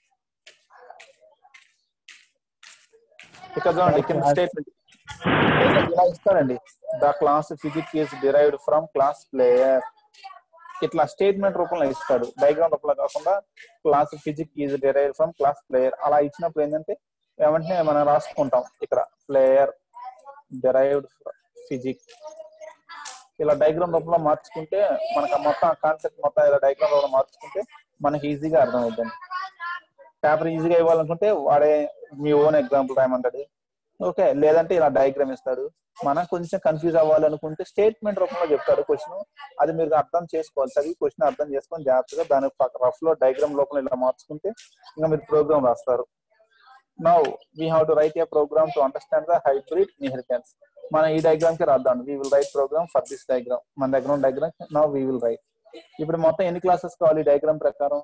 ఇక్కడ చూడండి కింద స్టేట్మెంట్ ఇలా ఇస్తారండి the class physics is derived from class player ఇట్లా స్టేట్మెంట్ రూపంలో ఇస్తాడు డయాగ్రామ్ రూపంలో కాకుండా class physics is derived from class player అలా ఇచ్చినప్పుడు ఏంటంటే వెంటనే మనం రాసుకుంటాం ఇక్కడ ప్లేయర్ డిరైవ్డ్ ఫిజిక్స్ ఇలా డయాగ్రామ్ రూపంలో మార్చుకుంటే మనకు ఆ మొత్తం కాన్సెప్ట్ మొత్తం ఇలా డయాగ్రామ్ రూపంలో మార్చుకుంటే మనకి ఈజీగా అర్థం అవుతుంది పేపర్ ఈజీగా ఇవ్వాలనుకుంటే వాడే మీ ఓన్ ఎగ్జాంపుల్ రాయమంటాడు ఓకే లేదంటే ఇలా డయాగ్రామ్ ఇస్తాడు మనం కొంచెం కన్ఫ్యూజ్ అవ్వాలనుకుంటే స్టేట్మెంట్ రూపంలో చెప్తాడు క్వశ్చన్ అది మీరు అర్థం చేసుకోవాలి చదివి క్వశ్చన్ అర్థం చేసుకొని జాగ్రత్తగా దాని రఫ్ లో డయాగ్రామ్ లోపల ఇలా మార్చుకుంటే ఇంకా మీరు ప్రోగ్రామ్ రాస్తారు now we have to write a program to understand the hybrid inheritance మనం ఈ డయాగ్రామ్ కి రాద్దాం we will write program for this diagram మన దగ్గర ఉన్న diagram now we will write ఇప్పుడు మొత్తం ఎన్ని క్లాసెస్ కావాలి డయాగ్రామ్ ప్రకారం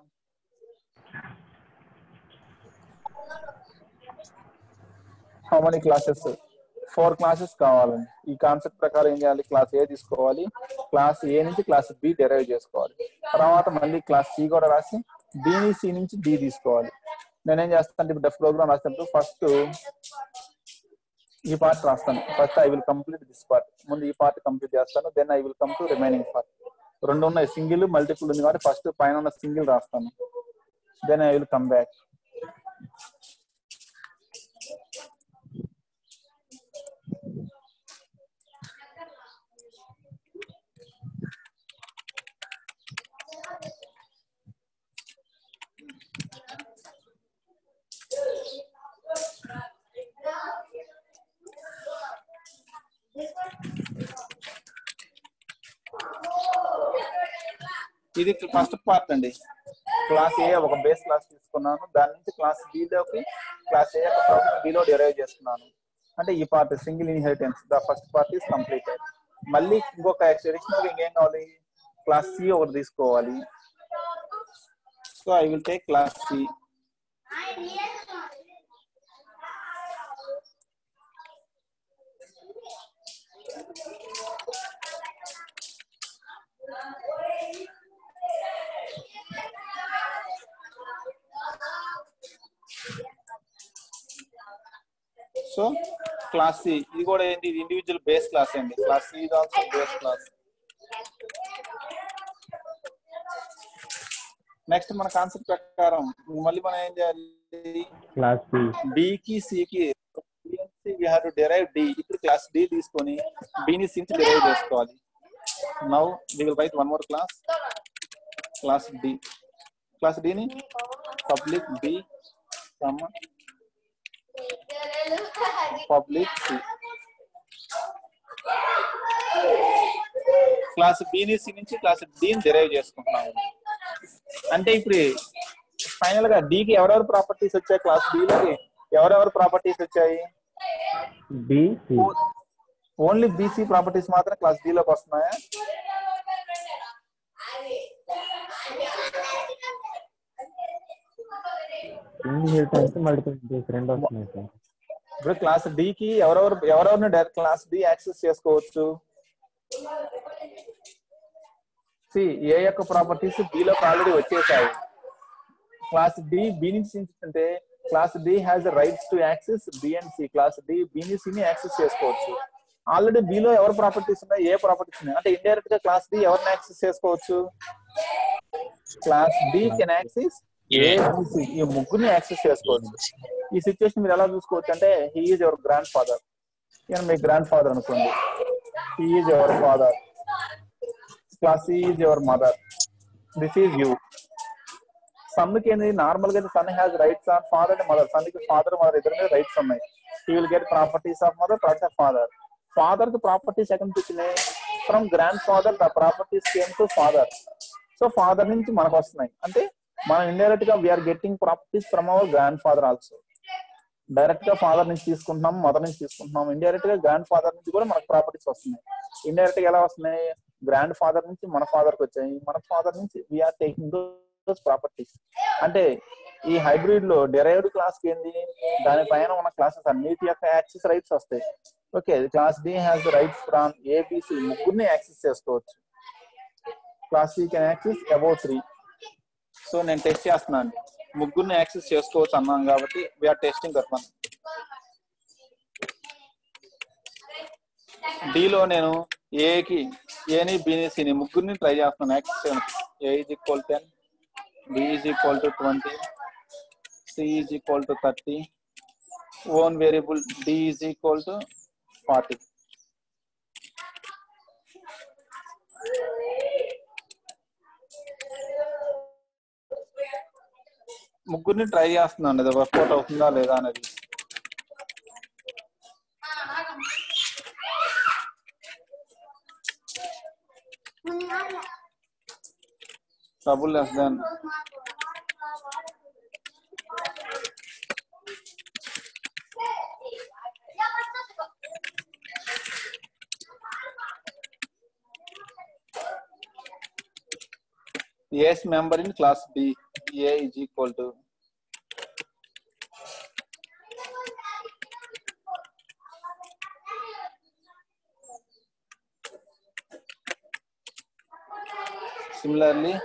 how many classes four classes కావాలండి ఈ కాన్సెప్ట్ ప్రకారం ఏం చేయాలి క్లాస్ ఏ తీసుకోవాలి క్లాస్ ఏ నుంచి క్లాస్ బి డెరైవ్ చేసుకోవాలి తర్వాత మళ్ళీ క్లాస్ సి కూడా రాసి బిని సి నుంచి డి తీసుకోవాలి నేనేం చేస్తాను ఇప్పుడు డెఫ్ ప్రోగ్రామ్ రాసినప్పుడు ఫస్ట్ ఈ పార్ట్ రాస్తాను first I will complete this part ముందు ఈ పార్ట్ కంప్లీట్ చేస్తాను then I will come to remaining part రెండు ఉన్నాయి సింగిల్ మల్టిపుల్ ఉంది కాబట్టి ఫస్ట్ పైన ఉన్న సింగిల్ రాస్తాను then I will come back ఇది ఫస్ట్ పార్ట్ అండి క్లాస్ ఏ ఒక బేస్ క్లాస్ తీసుకోవాలి తీసుకున్నాను దాని నుంచి క్లాస్ లోకి క్లాస్ ఏ యొక్క ప్రాపర్టీ బిలో డెరైవ్ చేసుకున్నాను అంటే ఈ part single inheritance the first part is completed మళ్ళీ ఇంకొక అడిషనల్ ఇంకేం కావాలి క్లాస్ సి ఒకటి తీసుకోవాలి so I will take class C so class C ఇది కూడా ఏంటి ఇది ఇండివిజువల్ బేస్ క్లాస్ అండి క్లాస్ సి ఇది ఆల్సో బేస్ క్లాస్ నెక్స్ట్ మన కాన్సెప్ట్ ప్రకారం మళ్ళీ మనం ఏం చేయాలి క్లాస్ సి డి కి సి కి we have to derive D ఇప్పుడు క్లాస్ డి తీసుకొని B ని సి నుంచి డెరైవ్ చేసుకోవాలి now we will write one more class class D class D ని public B public C class B ని C నుంచి క్లాస్ డి ని డెరైవ్ చేసుకుంటున్నాము అంటే ఇప్పుడు ఫైనల్ గా D కి ఎవరెవరు ప్రాపర్టీస్ వచ్చాయి క్లాస్ B లోకి ఎవరెవరు ప్రాపర్టీస్ వచ్చాయి B C only BC properties మాత్రం క్లాస్ D లోకి వస్తున్నాయా ఇన్హెరిటెన్స్ మల్టిపుల్ ఇంటెన్స్ రెండు వస్తున్నాయి సార్ ఇప్పుడు క్లాస్ D కి ఎవరెవరు ఎవరెవరిని డైరెక్ట్ క్లాస్ డి యాక్సెస్ చేసుకోవచ్చు సి ఏ యొక్క ప్రాపర్టీస్ B లోకి ఆల్రెడీ వచ్చేసాయి క్లాస్ డి బి నుంచి అంటే class D has rights to access B and C class D B ని సి ని యాక్సెస్ చేసుకోవచ్చు ఆల్రెడీ బి లో ఎవరు ప్రాపర్టీస్ ఉన్నాయి ఏ ప్రాపర్టీస్ ఉన్నాయి అంటే ఇండైరెక్ట్ గా క్లాస్ డి ఎవరిని యాక్సెస్ చేసుకోవచ్చు class D can access A B, ఈ ముగ్గురిని యాక్సెస్ చేసుకోవచ్చు ఈ సిచ్యువేషన్ మీరు ఎలా చూసుకోవచ్చు అంటే he is your grandfather ఈయన మీ గ్రాండ్ ఫాదర్ అనుకోండి he is your father class is your mother this is you son కి ఏంది నార్మల్ గా son has rights on father and mother son కి ఫాదర్ మదర్ ఇద్దరు మీద రైట్స్ ఉన్నాయి he will get properties of mother properties of father father కి properties ఎక్కడి నుంచి వచ్చినాయి from grandfather the properties came to father so father నుంచి మనకు వస్తున్నాయి అంటే మనం ఇండైరెక్ట్ గా we are getting properties from our grandfather also direct గా ఫాదర్ నుంచి తీసుకుంటున్నాం మదర్ నుంచి తీసుకుంటున్నాం ఇండైరెక్ట్ గా గ్రాండ్ ఫాదర్ నుంచి కూడా మనకు ప్రాపర్టీస్ వస్తున్నాయి ఇండైరెక్ట్ గా ఎలా వస్తున్నాయి గ్రాండ్ ఫాదర్ నుంచి మన ఫాదర్ కి వచ్చాయి మన ఫాదర్ నుంచి వీఆర్ టేకింగ్ దోస్ ప్రాపర్టీస్ అంటే ఈ హైబ్రిడ్ లో డెరైవ్డ్ క్లాస్ కి ఏంది దానిపైన ఉన్న క్లాసెస్ అన్నిటి యొక్క యాక్సెస్ రైట్స్ వస్తాయి okay class D has rights from ABC ముగ్గురిని యాక్సెస్ చేసుకోవచ్చు class C can access about three so నేను టెస్ట్ చేస్తున్నాను ముగ్గురిని యాక్సెస్ చేసుకోవచ్చు అన్నాను కాబట్టి వీఆర్ టెస్టింగ్ దట్ వన్ డిలో నేను ఏకి ఏని బిని సిని ముగ్గురిని ట్రై చేస్తున్నాను యాక్సెస్ చేయడానికి A is equal ten B is equal to twenty C is equal to thirty own variable D is equal to forty ముగ్గురిని ట్రై చేస్తున్నాను అది వర్కౌట్ అవుతుందా లేదా అనేది trouble less than yes member in class B. A is equal to similarly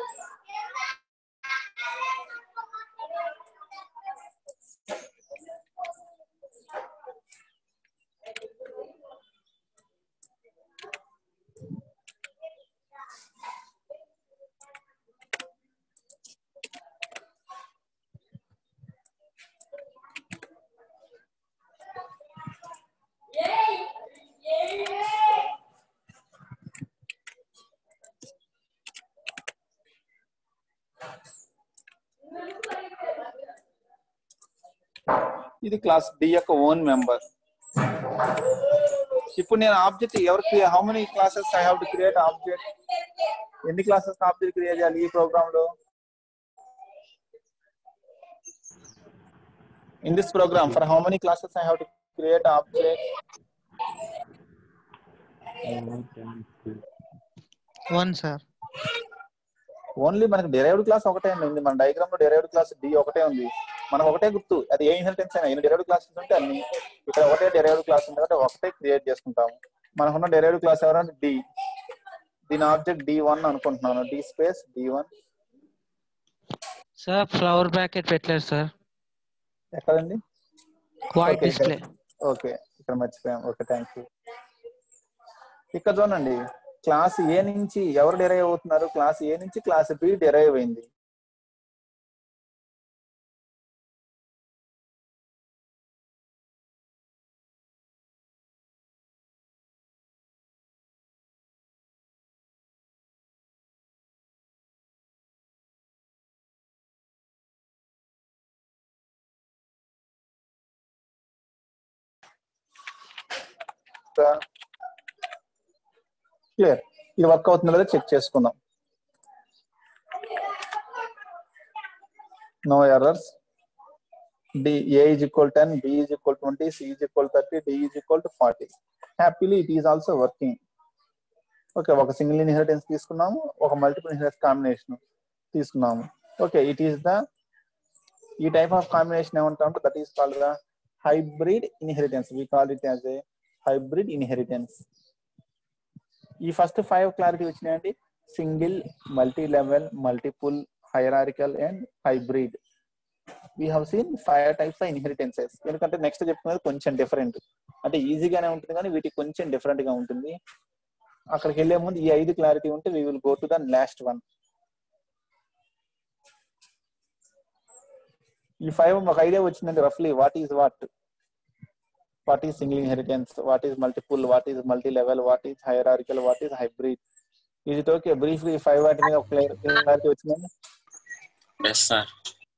ఇది class D యొక్క own member ఇప్పుడు నేను ఆబ్జెక్ట్ ఎవరికి how many classes I have to create object ఎన్ని క్లాసెస్ ఆబ్జెక్ట్ క్రియేట్ చేయాలి ఈ ప్రోగ్రామ్ లో In this program, for how many classes I have to create object? One sir only మనకి derived class ఒకటే అండి ఉంది మన డయాగ్రామ్ లో డెరైవ్డ్ క్లాస్ డి ఒకటే ఉంది మనం ఒకటే గుర్తు అది ఏ ఇన్హెరిటెన్స్ అయినా ఎన్ని డెరైవ్డ్ క్లాసెస్ ఉంటే అన్ని ఇక్కడ ఒకటే డెరైవ్డ్ క్లాస్ ఉంది కాబట్టి ఒకటే క్రియేట్ చేసుకుంటాము మనకున్న డెరైవ్డ్ క్లాస్ ఎవరంటే డి దీని ఆబ్జెక్ట్ డి వన్ అనుకుంటున్నాను D space D one sir flower bracket పెట్టలేదు సార్ ఎక్కడండి వైట్ Okay, డిస్ప్లే ఓకే ఇక్కడ మర్చిపోయాం ఓకే థ్యాంక్ యూ ఇక్కడ చూడండి క్లాస్ ఏ నుంచి ఎవరు డెరైవ్ అవుతున్నారు క్లాస్ ఏ నుంచి క్లాస్ బి డెరైవ్ అయింది క్లియర్ ఇది వర్క్ అవుతుందో లేదో చెక్ చేసుకుందాం no errors D A is equal 10 b is equal 20 c is equal 30 d is equal to 40 happily it is also working okay ఒక single inheritance తీసుకున్నాము ఒక multiple inheritance combination తీసుకున్నాము okay it is the ఈ type of combination ఏమంటాం that is called the hybrid inheritance we call it as a hybrid inheritance ఈ first five clarity వచ్చినాయండి single multi level multiple hierarchical and hybrid we have seen five types of inheritances ఎందుకంటే next చెప్పుకునేది కొంచెం different అంటే ఈజీగానే ఉంటుంది కానీ వీటికి కొంచెం డిఫరెంట్ గా ఉంటుంది అక్కడికి వెళ్లే ముందు ఈ ఐదు క్లారిటీ ఉంటే we will go to the last one ఈ ఫైవ్ ఒక ఐడియా వచ్చిందండి రఫ్లీ what is what what is single inheritance what is multiple what is multi level what is hierarchical what is hybrid ఇది ఓకే బ్రీఫ్లీ ఫైవ్ వాటి మీద ఒక clarity వచ్చిందండి yes sir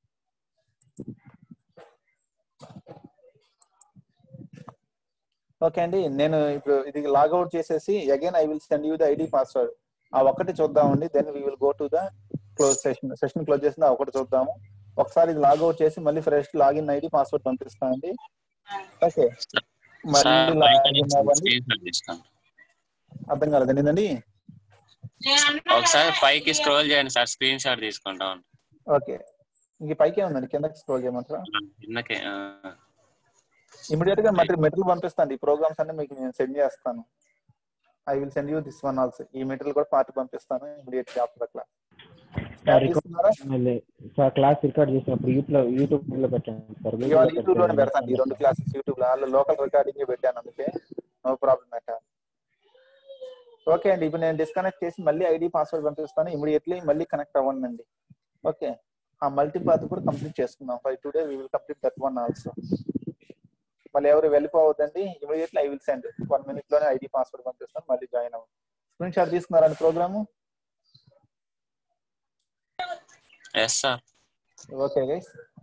okay అండి నేను ఇప్పుడు ఇది లాగౌట్ చేసేసి again I will send you the ID password ఆ ఒక్కటి చూద్దామండి then we will go to the close session session close చేసిన ఒకటి చూద్దాము ఒకసారి ఇది లాగౌట్ చేసి మళ్ళీ ఫ్రెష్ లాగిన్ ఐడి పాస్వర్డ్ పంపిస్తానండి ఓకే సార్ మళ్ళీ లాగిన్ అవ్వండి స్క్రీన్ షాట్ తీసుకోండి అర్థం కాలేదండి ఏంటండి ఒకసారి పైకి స్క్రోల్ చేయండి సార్ స్క్రీన్ షాట్ తీసుకుంటాం ఓకే ఇంక పైకే ఉందండి కిందకి స్క్రోల్ చేయమంటారా ఇందకే ఆ, ఇమీడియట్ గా మెటీరియల్ మెటీరియల్ పంపిస్తాను ఈ ప్రోగ్రామ్స్ అన్ని మీకు నేను సెండ్ చేస్తాను I will send you this one also ఈ మెటీరియల్ కూడా పార్ట్ పంపిస్తాను ఇమీడియట్ గా ఆఫ్టర్ క్లాస్ తీసుకున్నారా సార్ క్లాస్ రికార్డ్ చేసినప్పుడు యూట్యూబ్ యూట్యూబ్ లో పెట్టండి సార్ ఇవాళ యూట్యూబ్ లోనే పెడతాను ఈ రెండు క్లాసెస్ యూట్యూబ్ లో వాళ్ళు లోకల్ రికార్డింగ్ పెట్టాను అందుకే నో ప్రాబ్లం అట ఓకే అండి ఇప్పుడు నేను డిస్కనెక్ట్ చేసి మళ్ళీ ఐడి పాస్వర్డ్ పంపిస్తాను ఇమీడియట్లీ మళ్ళీ కనెక్ట్ అవ్వండి అండి ఓకే ఆ మల్టీ పాత్ కూడా కంప్లీట్ చేసుకుందాం five today we will complete that one also మళ్ళీ ఎవరు వెళ్ళిపోవద్దండి immediately I will send one minute లోనే ఐడి పాస్వర్డ్ పంపిస్తాను మళ్ళీ జాయిన్ అవ్వండి స్క్రీన్ షాట్ తీసుకున్నారండి program yes sir okay guys